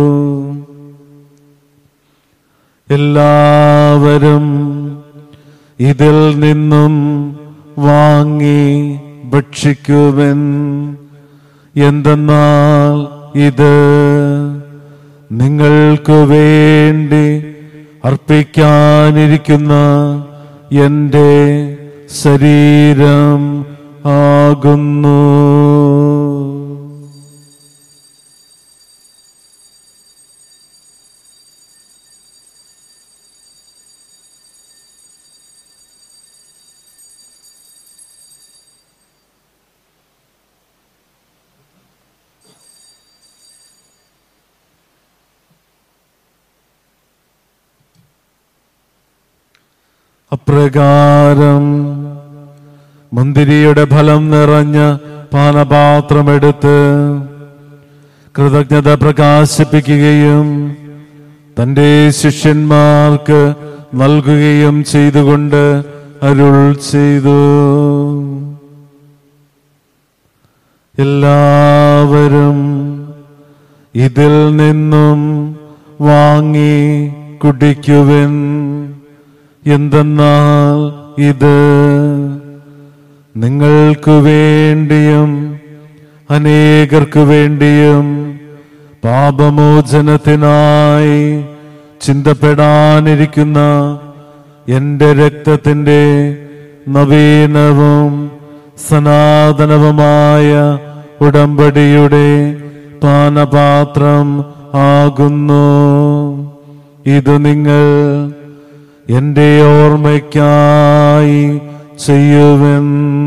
D: എല്ലാവരും ഇതിൽ നിന്നും വാങ്ങി ഭക്ഷിക്കുവൻ എന്തെന്നാൽ ഇത് നിങ്ങൾക്ക് വേണ്ടി അർപ്പിക്കാനിരിക്കുന്ന എൻ്റെ ശരീരം ആകുന്നു അപ്രകാരം മുന്തിരിയുടെ ഫലം നിറഞ്ഞ പാനപാത്രമെടുത്ത് കൃതജ്ഞത പ്രകാശിപ്പിക്കുകയും തന്റെ ശിഷ്യന്മാർക്ക് നൽകുകയും ചെയ്തുകൊണ്ട് അരുൾ ചെയ്തു എല്ലാവരും ഇതിൽ നിന്നും വാങ്ങി കുടിക്കുവിൻ എന്തെന്നാൽ ഇത് നിങ്ങൾക്കു വേണ്ടിയും അനേകർക്കു വേണ്ടിയും പാപമോചനത്തിനായി ചിന്തപ്പെടാനിരിക്കുന്ന എന്റെ രക്തത്തിന്റെ നവീനവും സനാതനവുമായ ഉടമ്പടിയുടെ പാനപാത്രം ആകുന്നു ഇത് നിങ്ങൾ എന്റെ ഓർമ്മയ്ക്കായി ചെയ്യുവൻ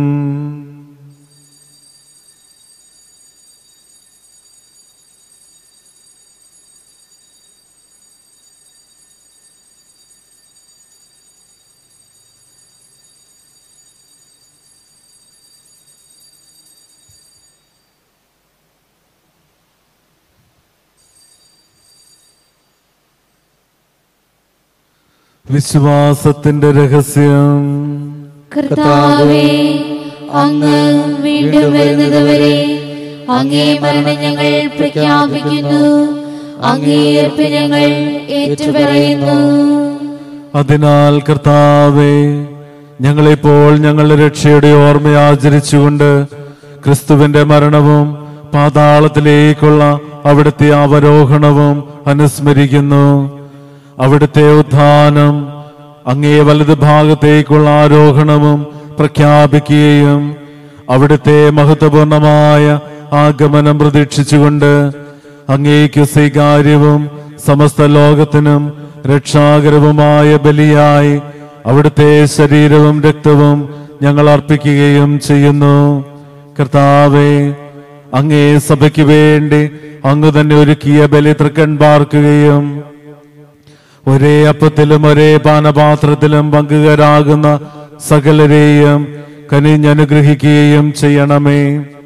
D: വിശ്വാസത്തിന്റെ രഹസ്യം
B: കർത്താവേ അങ്ങ് വീണ്ടും വരുന്നതുവരെ അങ്ങേ മരണം ഞങ്ങൾ പ്രഖ്യാപിക്കുന്നു അങ്ങേ ഉയർപ്പ് ഞങ്ങൾ ഏറ്റുപറയുന്നു
D: അതിനാൽ കർത്താവെ ഞങ്ങളിപ്പോൾ ഞങ്ങളുടെ രക്ഷയുടെ ഓർമ്മ ആചരിച്ചുകൊണ്ട് ക്രിസ്തുവിന്റെ മരണവും പാതാളത്തിലേക്കുള്ള അവിടുത്തെ അവരോഹണവും അനുസ്മരിക്കുന്നു അവിടുത്തെ ഉത്ഥാനം അങ്ങേ വലത് ഭാഗത്തേക്കുള്ള ആരോഹണവും പ്രഖ്യാപിക്കുകയും അവിടുത്തെ മഹത്വപൂർണമായ ആഗമനം പ്രതീക്ഷിച്ചുകൊണ്ട് അങ്ങേക്ക് സ്വീകാര്യവും സമസ്ത ലോകത്തിനും രക്ഷാകരവുമായ ബലിയായി അവിടുത്തെ ശരീരവും രക്തവും ഞങ്ങൾ അർപ്പിക്കുകയും ചെയ്യുന്നു കർത്താവെ അങ്ങേ സഭയ്ക്ക് വേണ്ടി അങ്ങ് തന്നെ ഒരുക്കിയ ബലി തൃക്കൺ പാർക്കുകയും ഒരേ അപ്പത്തിലും ഒരേ പാനപാത്രത്തിലും പങ്കുകാരാകുന്ന സകലരെയും കനിഞ്ഞനുഗ്രഹിക്കുകയും ചെയ്യണമേ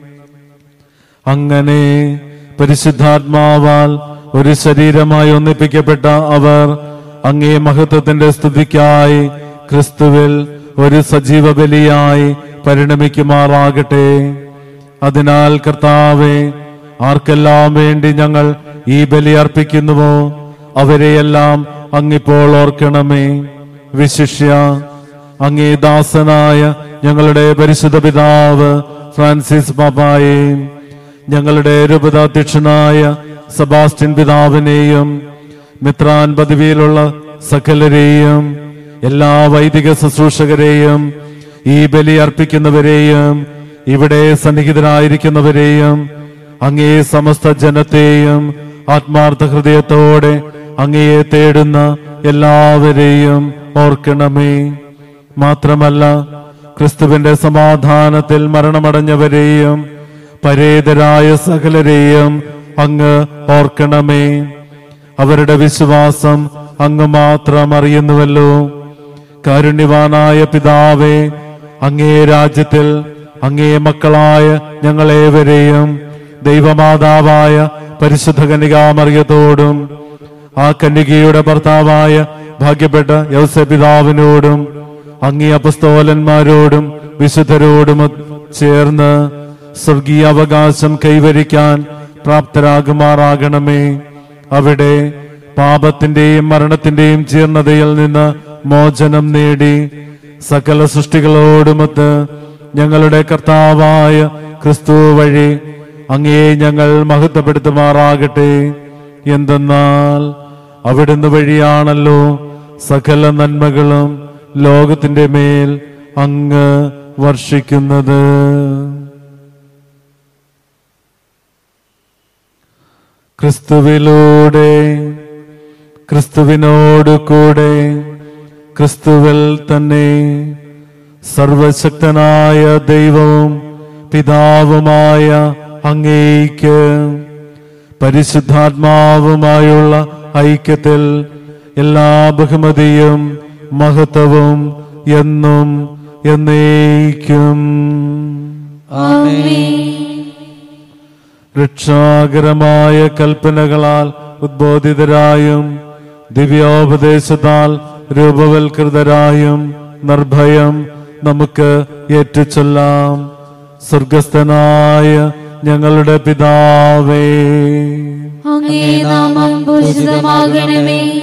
D: അങ്ങനെ പരിശുദ്ധാത്മാവാൽ ഒരു ശരീരമായി ഒന്നിപ്പിക്കപ്പെട്ട അവർ അങ്ങേ മഹത്വത്തിന്റെ സ്തുതിക്കായി ക്രിസ്തുവിൽ ഒരു സജീവ ബലിയായി പരിണമിക്കുമാറാകട്ടെ അതിനാൽ കർത്താവെ ആർക്കെല്ലാം വേണ്ടി ഞങ്ങൾ ഈ ബലി അർപ്പിക്കുന്നുവോ അവരെയെല്ലാം അങ്ങിപ്പോൾ ഓർക്കണമേ വിശിഷ്യ അങ്ങേ ദാസനായ ഞങ്ങളുടെ പരിശുദ്ധ പിതാവ് ഫ്രാൻസിസ് പാപ്പായെയും ഞങ്ങളുടെ രൂപതാധ്യക്ഷനായ സെബാസ്റ്റ്യൻ പിതാവിനെയും മിത്രാൻ പദവിയിലുള്ള സകലരെയും എല്ലാ വൈദിക ശുശ്രൂഷകരെയും ഈ ബലി അർപ്പിക്കുന്നവരെയും ഇവിടെ സന്നിഹിതരായിരിക്കുന്നവരെയും അങ്ങേ സമസ്ത ജനത്തെയും ആത്മാർത്ഥ ഹൃദയത്തോടെ അങ്ങയെ തേടുന്ന എല്ലാവരെയും ഓർക്കണമേ മാത്രമല്ല ക്രിസ്തുവിന്റെ സമാധാനത്തിൽ മരണമടഞ്ഞവരെയും പരേതരായ സകലരെയും അങ്ങ് ഓർക്കണമേ അവരുടെ വിശ്വാസം അങ്ങ് മാത്രം അറിയുന്നുവല്ലോ കാരുണ്യവാനായ പിതാവേ അങ്ങേ രാജ്യത്തിൽ അങ്ങേ മക്കളായ ഞങ്ങളേവരെയും ദൈവമാതാവായ പരിശുദ്ധ കന്യകാമറിയത്തോടും ആ കന്യകയുടെ ഭർത്താവായ ഭാഗ്യപ്പെട്ട യൗസ പിതാവിനോടും അങ്ങേ അപസ്തോലന്മാരോടും വിശുദ്ധരോടും ചേർന്ന് സ്വർഗീയ അവകാശം കൈവരിക്കാൻ പ്രാപ്തരാകുമാറാകണമേ അവിടെ പാപത്തിന്റെയും മരണത്തിന്റെയും ജീർണതയിൽ നിന്ന് മോചനം നേടി സകല സൃഷ്ടികളോടുമൊത്ത് ഞങ്ങളുടെ കർത്താവായ ക്രിസ്തു വഴി അങ്ങേ ഞങ്ങൾ മഹത്വപ്പെടുത്തുമാറാകട്ടെ എന്തെന്നാൽ അവിടുന്ന് വഴിയാണല്ലോ സകല നന്മകളും ലോകത്തിന്റെ മേൽ അങ്ങ് വർഷിക്കുന്നത് ക്രിസ്തുവിലൂടെ ക്രിസ്തുവിനോട് കൂടെ ക്രിസ്തുവിൽ തന്നെ സർവശക്തനായ ദൈവവും പിതാവുമായ അങ്ങേക്ക് പരിശുദ്ധാത്മാവുമായുള്ള ഐക്യത്തിൽ എല്ലാ ബഹുമതിയും മഹത്വവും എന്നും എന്നേക്കും
B: ആമേൻ
D: രക്ഷാകരമായ കൽപ്പനകളാൽ ഉദ്ബോധിതരായും ദിവ്യോപദേശത്താൽ രൂപവൽകൃതരായും നിർഭയം നമുക്ക് ഏറ്റുചൊല്ലാം സ്വർഗസ്ഥനായ ഞങ്ങളുടെ പിതാവേ
B: അങ്ങേ നാമം പൂജിതമാകണമേ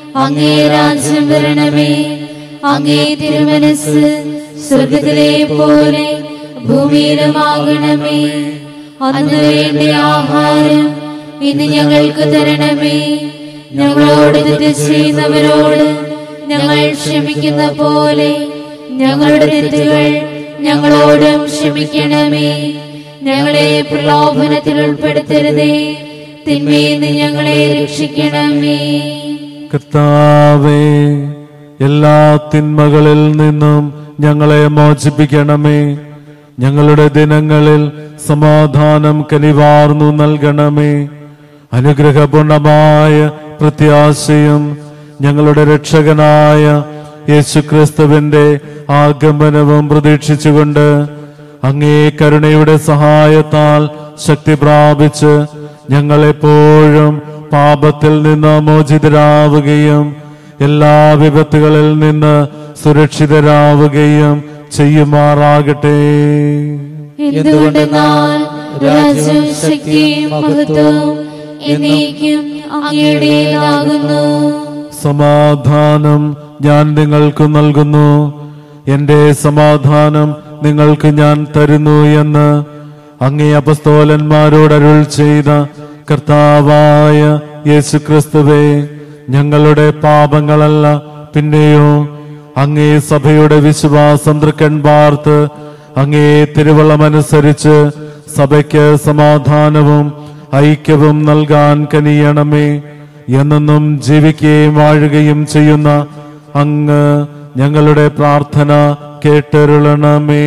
B: അങ്ങേ രാജ്യം വരണമേ അങ്ങേ തിരുമനസ് സ്വർഗത്തിലെ പോലെ ഭൂമിയിലുമാകണമേ അന്ന് വേണ്ട ആഹാരം ഇന്ന് ഞങ്ങൾക്ക് തരണമേ ഞങ്ങളോട് തെറ്റ് ചെയ്യുന്നവരോട് ഞങ്ങൾ ക്ഷമിക്കുന്ന പോലെ ഞങ്ങളുടെ തെറ്റുകൾ ഞങ്ങളോടും ക്ഷമിക്കണമേ ഞങ്ങളെ പ്രലോഭനത്തിൽ ഉൾപ്പെടുത്തരുതേ തിന്മയിൽ നിന്ന് ഞങ്ങളെ രക്ഷിക്കണമേ
D: കർത്താവേ എല്ലാ തിന്മകളിൽ നിന്നും ഞങ്ങളെ മോചിപ്പിക്കണമേ ഞങ്ങളുടെ ദിനങ്ങളിൽ സമാധാനം കനിവാർന്നു നൽകണമേ അനുഗ്രഹപൂർണമായ പ്രത്യാശയും ഞങ്ങളുടെ രക്ഷകനായ യേശുക്രിസ്തുവിന്റെ ആഗമനവും പ്രതീക്ഷിച്ചുകൊണ്ട് അങ്ങേ കരുണയുടെ സഹായത്താൽ ശക്തി പ്രാപിച്ച് ഞങ്ങളെപ്പോഴും പാപത്തിൽ നിന്ന് മോചിതരാവുകയും എല്ലാ വിപത്തുകളിൽ നിന്ന് സുരക്ഷിതരാവുകയും ചെയ്യുമാറാകട്ടെ
B: എന്തുകൊണ്ടെന്നാൽ രാജ്യവും ശക്തിയും മഹത്വവും എന്നേക്കും അങ്ങയുടേതാകുന്നു
D: സമാധാനം ഞാൻ നിങ്ങൾക്ക് നൽകുന്നു എന്റെ സമാധാനം നിങ്ങൾക്ക് ഞാൻ തരുന്നു എന്ന് അങ്ങേ അപസ്തോലന്മാരോട് അരുൾ ചെയ്ത കർത്താവായ യേശുക്രിസ്തുവേ ഞങ്ങളുടെ പാപങ്ങളല്ല പിന്നെയോ അങ്ങേ സഭയുടെ വിശ്വാസം തൃക്കൺ പാർത്ത് അങ്ങേ തിരുവള്ളമനുസരിച്ച് സഭയ്ക്ക് സമാധാനവും ഐക്യവും നൽകാൻ കനിയണമേ എന്നെന്നും ജീവിക്കുകയും വാഴുകയും ചെയ്യുന്ന അങ്ങ് ഞങ്ങളുടെ പ്രാർത്ഥന കേട്ടരുളണമേ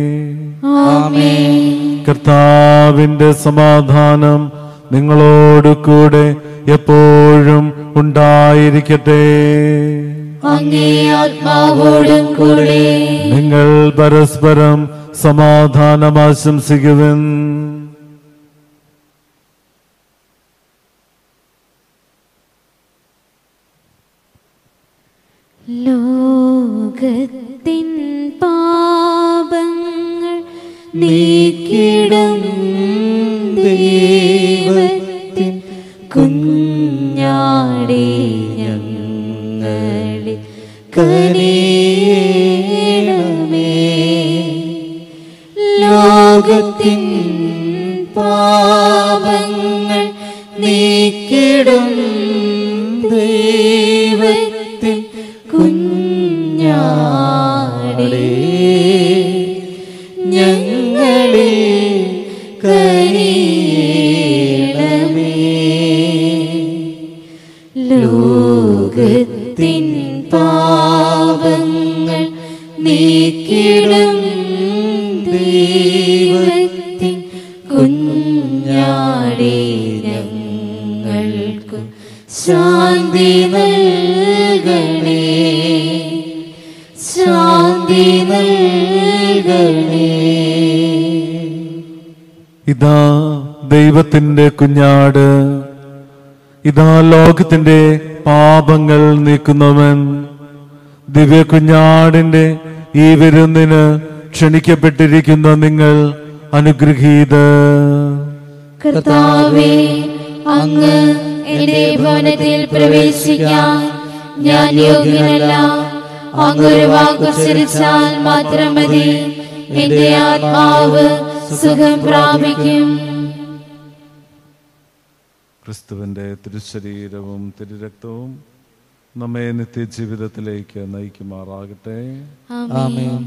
D: കർത്താവിന്റെ സമാധാനം നിങ്ങളോട് കൂടെ എപ്പോഴും ഉണ്ടായിരിക്കട്ടെ
B: അങ്ങേ ആത്മാവോടും കൂടെ
D: നിങ്ങൾ പരസ്പരം സമാധാനം ആശംസിക്കുവിൻ
B: ലോകത്തിൻ പാപങ്ങൾ നീക്കിടും ദൈവത്തിൻ കുഞ്ഞാടി ഞങ്ങളിൽ കനിയണമേ ലോകത്തിൻ പാപങ്ങൾ നീക്കിടും ദൈവത്തിൻ കുഞ്ഞാടേ ഞങ്ങളിൽ കനിയണമേ ലോകത്തിൻ പാപങ്ങൾ നീക്കിടും ദൈവത്തിൻ കുഞ്ഞാടി ഞങ്ങൾക്കു ശാന്തി നൽകണേ ശാന്തി നൽകണേ
D: ഇതാ ദൈവത്തിന്റെ കുഞ്ഞാട് ഇതാ ലോകത്തിന്റെ പാപങ്ങൾ നീക്കുന്നവൻ ദിവ്യ കുഞ്ഞാടിന്റെ ഈ വിരുന്നിന് ക്ഷണിക്കപ്പെട്ടിരിക്കുന്ന നിങ്ങൾ അനുഗ്രഹീത
B: കർത്താവേ അങ്ങ് എന്റെ ഭവനത്തിൽ പ്രവേശിക്കാൻ ഞാൻ യോഗ്യനല്ല അങ്ങ് ഒരു വാക്കുച്ചരിച്ചാൽ മാത്രം മതി എന്റെ ആത്മാവ് സുഖം പ്രാപിക്കും
D: ക്രിസ്തുവിന്റെ തിരുശരീരവും തിരുരക്തവും നമ്മെ നിത്യജീവിതത്തിലേക്ക് നയിക്കുമാറാകട്ടെ
C: ആമേൻ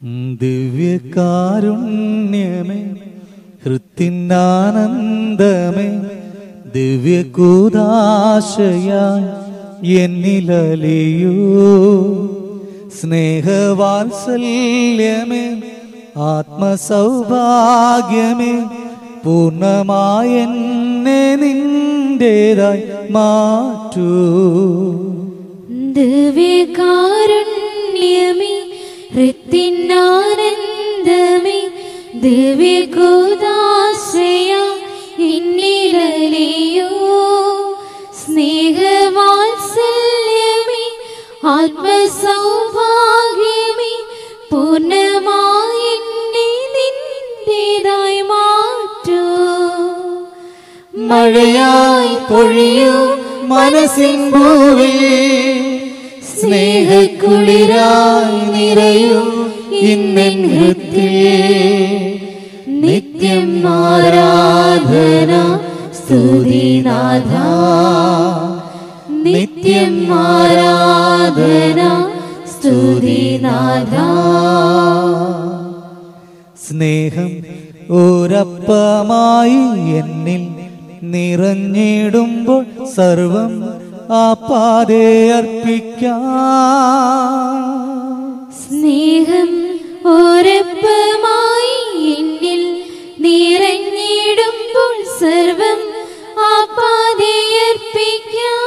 C: ദിവ്യകാരുണ്യമേ ഹൃത്തിനാനന്ദമേ ദിവ്യകൂദാശയായി എന്നിലലിയൂ സ്നേഹവാത്സല്യമേ ആത്മസൗഭാഗ്യമേ പൂർണ്ണമായ എന്നെ നിന്റേതായി മാറ്റൂ
B: ദിവ്യകാരുണ്യമേ ഹൃത്തിനാനന്ദമേ ദിവ്യകൂദാശയ എന്നിലലിയോ സ്നേഹവാത്സല്യമേ ആത്മസൗഭാഗ്യമേ പൂർണ്ണമായി എന്നെ നിന്റേതായി മാറ്റൂ
C: മഴയായി പൊഴിയൂ മനസ്സിൻ ഭൂവിൽ സ്നേഹക്കുളിരായി നിറയൂ ഇന്നെൻ ഹൃത്തിൽ നിത്യം ആരാധന സ്തുതിനാഥ നിത്യം ആരാധന സ്തുതിനാഥ സ്നേഹം ഒരപ്പമായി എന്നിൽ നിറഞ്ഞിടുമ്പോൾ സർവം ആ പാതേ അർപ്പിക്കാം
B: സ്നേഹം ഒരപ്പമായി എന്നിൽ നിറഞ്ഞിടുമ്പോൾ സർവം ആ പാതയർപ്പിക്കാം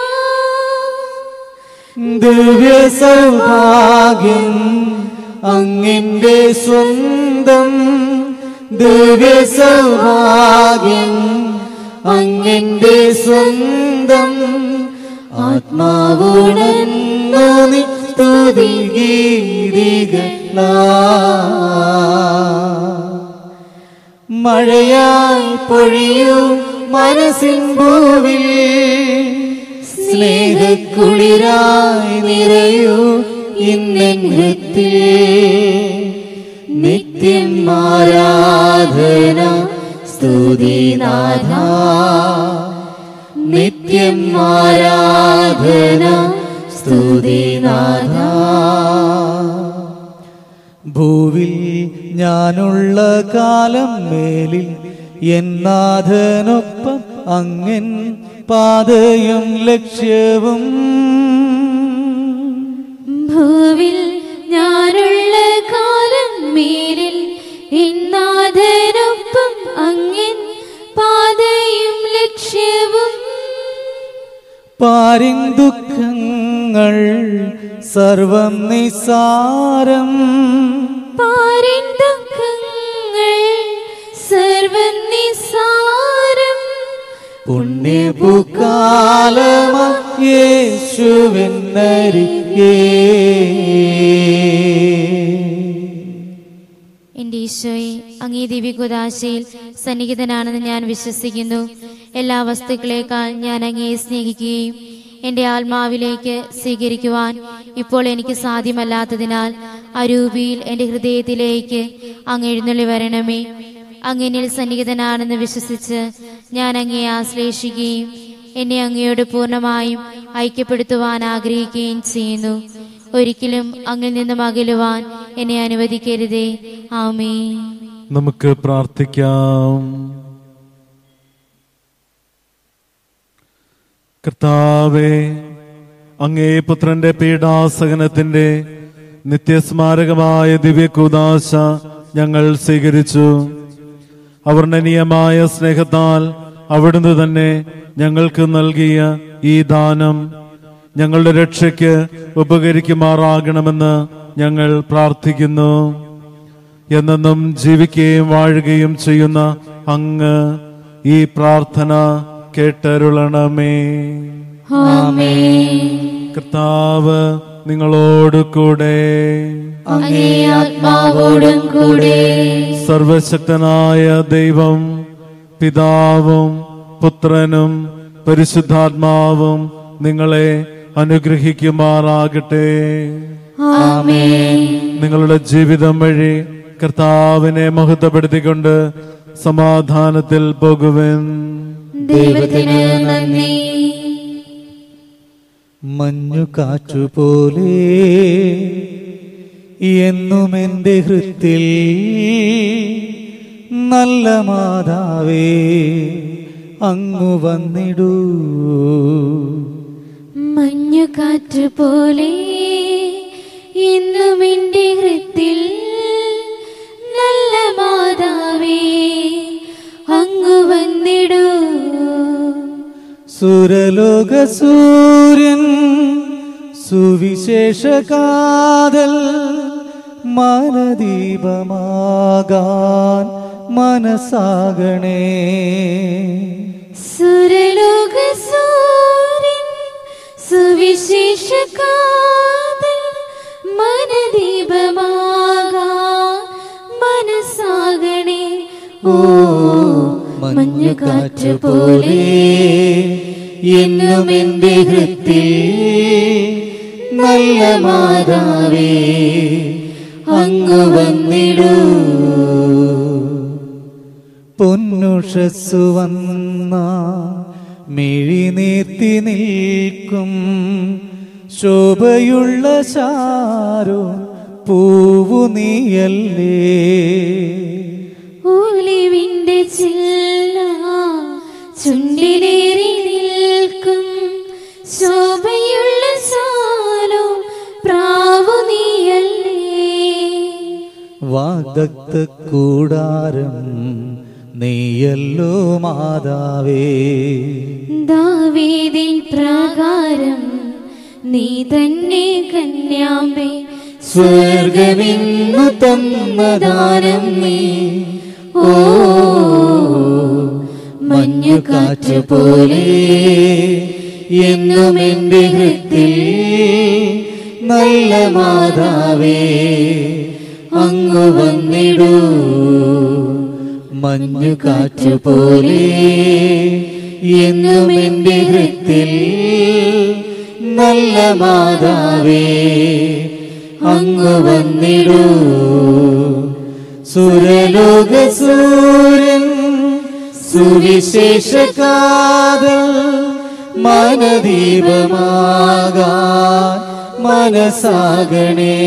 C: ദിവ്യ സൗഭാഗ്യം അങ്ങിന്റെ സ്വന്തം ദിവ്യ സൗഭാഗ്യം അങ്ങിന്റെ സ്വന്തം ആത്മാവുണന്നു നീ സ്തുതി മഴയായി പൊഴിയൂ മനസ്സിൻ ഭൂവിൽ സ്നേഹക്കുളിരായി നിറയൂ ഇന്നെൻ ഹൃത്തിൽ നിത്യം ആരാധന സ്തുതിനാഥ നിത്യം ആരാധന സ്തുതിനാഥ ഭൂവിൽ ഞാനുള്ള കാലം മേലിൽ എന്നാഥനൊപ്പം അങ്ങൻ പാതയും ലക്ഷ്യവും
B: ഭൂവിൽ ഞാനുള്ള കാലം മേലിൽ ഇന്നാഥനൊപ്പം അങ്ങൻ പാതയും ലക്ഷ്യവും
C: പാരിൻ ദുഃഖങ്ങൾ സർവം നിസാരം
B: പാരിൻ ദുഃഖങ്ങൾ സർവം നിസാരം
C: പുണ്യപുക്കാലമ യേശുവെന്നരികേ
B: എന്റെ ഈശോയെ അങ്ങേ ദിവ്യകുദാശയിൽ സന്നിഹിതനാണെന്ന് ഞാൻ വിശ്വസിക്കുന്നു എല്ലാ വസ്തുക്കളേക്കാൾ ഞാൻ അങ്ങയെ സ്നേഹിക്കുകയും എന്റെ ആത്മാവിലേക്ക് സ്വീകരിക്കുവാൻ ഇപ്പോൾ എനിക്ക് സാധ്യമല്ലാത്തതിനാൽ അരൂപിയിൽ എന്റെ ഹൃദയത്തിലേക്ക് അങ്ങ് എഴുന്നള്ളി വരണമേ അങ്ങനിൽ സന്നിഹിതനാണെന്ന് വിശ്വസിച്ച് ഞാൻ അങ്ങയെ ആശ്ലേഷിക്കുകയും എന്നെ അങ്ങയോട് പൂർണ്ണമായും ഐക്യപ്പെടുത്തുവാൻ ആഗ്രഹിക്കുകയും ചെയ്യുന്നു ഒരിക്കലും അങ്ങിൽ നിന്നും അകലുവാൻ എന്നെ അനുവദിക്കരുതേ ആമേ
D: നമുക്ക് പ്രാർത്ഥിക്കാം കർത്താവേ അങ്ങേ പുത്രന്റെ പീഡാസഹനത്തിന്റെ നിത്യസ്മാരകമായ ദിവ്യകൂദാശ ഞങ്ങൾ സ്വീകരിച്ചു അവർണ്ണനീയമായ സ്നേഹത്താൽ അവിടുന്ന് തന്നെ ഞങ്ങൾക്ക് നൽകിയ ഈ ദാനം ഞങ്ങളുടെ രക്ഷയ്ക്ക് ഉപകരിക്കുമാറാകണമെന്ന് ഞങ്ങൾ പ്രാർത്ഥിക്കുന്നു എന്നെന്നും ജീവിക്കുകയും വാഴുകയും ചെയ്യുന്ന അങ്ങ് ഈ പ്രാർത്ഥന കേട്ടരുളണമേ കർത്താവ് നിങ്ങളോട് കൂടെ
B: അങ്ങേ ആത്മാവോടും കൂടെ
D: സർവശക്തനായ ദൈവം പിതാവും പുത്രനും പരിശുദ്ധാത്മാവും നിങ്ങളെ അനുഗ്രഹിക്കുമാറാകട്ടെ
B: ആമേൻ
D: നിങ്ങളുടെ ജീവിതം വഴി കർത്താവിനെ മഹത്വപ്പെടുത്തിക്കൊണ്ട് സമാധാനത്തിൽ പോകുവൻ
B: ദൈവത്തിന് നന്ദി
C: മഞ്ഞു കാറ്റുപോലെ എന്നും എൻ്റെ ഹൃത്തിൽ നല്ല മാതാവേ അങ്ങു വന്നിടൂ
B: മഞ്ഞുകാറ്റ് പോലെ ഇന്നും എൻ്റെ ഹൃത്തിൽ നല്ല മാതാവേ അങ്ങ് വന്നിടൂ
C: സുരലോക സൂര്യൻ സുവിശേഷ കാതൽ മനദീപമാകാൻ മനസ്സാകണേ
B: സുരലോക സൂര്യൻ സുവിശേഷ കാതൽ മനദീപമാകാൻ മനസ്സാകണേ ഓ
C: മഞ്ഞുകാറ്റ് പോലെ എന്നും എൻ്റെ ഹൃത്തിൽ നല്ല മാതാവേ അങ്ങ് വന്നിടൂ പൊന്നുഷസ്സു വന്ന മിഴി നീർത്തി നിൽക്കും ശോഭയുള്ള ശാരോ പൂവു നീയല്ലേ
B: ഒലിവിന്റെ ചില്ല ചുണ്ടിലേറി നിൽക്കും ശോഭയുള്ള സാലോ പ്രാവു നീയല്ലേ
C: വാഗ്ദത്ത കൂടാരം നീയല്ലോ മാതാവേ
B: ദാവീദിൻ പ്രകാരം നീ തന്നെ കന്യാമ്പേ
C: സ്വർഗമിന്നു തന്ന ദാനം നീ ഓ മഞ്ഞുകാറ്റ് പോലെ എന്നും എൻ്റെ ഹൃത്തിൽ നല്ല മാതാവേ അങ്ങു വന്നിടൂ മഞ്ഞുകാറ്റ് പോലെ എന്നും എൻ്റെ ഹൃത്തിൽ നല്ല മാതാവേ അങ്ങു വന്നിടൂ സുരലോക സൂര്യൻ സുവിശേഷ കാതൽ മനദീപമാകാൻ മനസാകണേ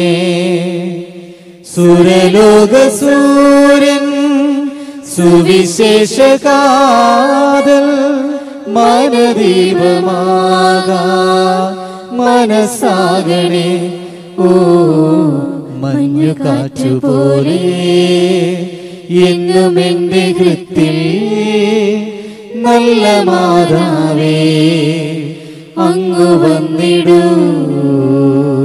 C: സുരലോക സൂര്യൻ സുവിശേഷ കാതൽ മനദീപമാകാൻ മനസാകണേ ഓ മഞ്ഞുകാറ്റു പോലെ എന്നും എൻ്റെ ഹൃത്തിൽ നല്ല മാതാവേ അങ്ങു വന്നിടൂ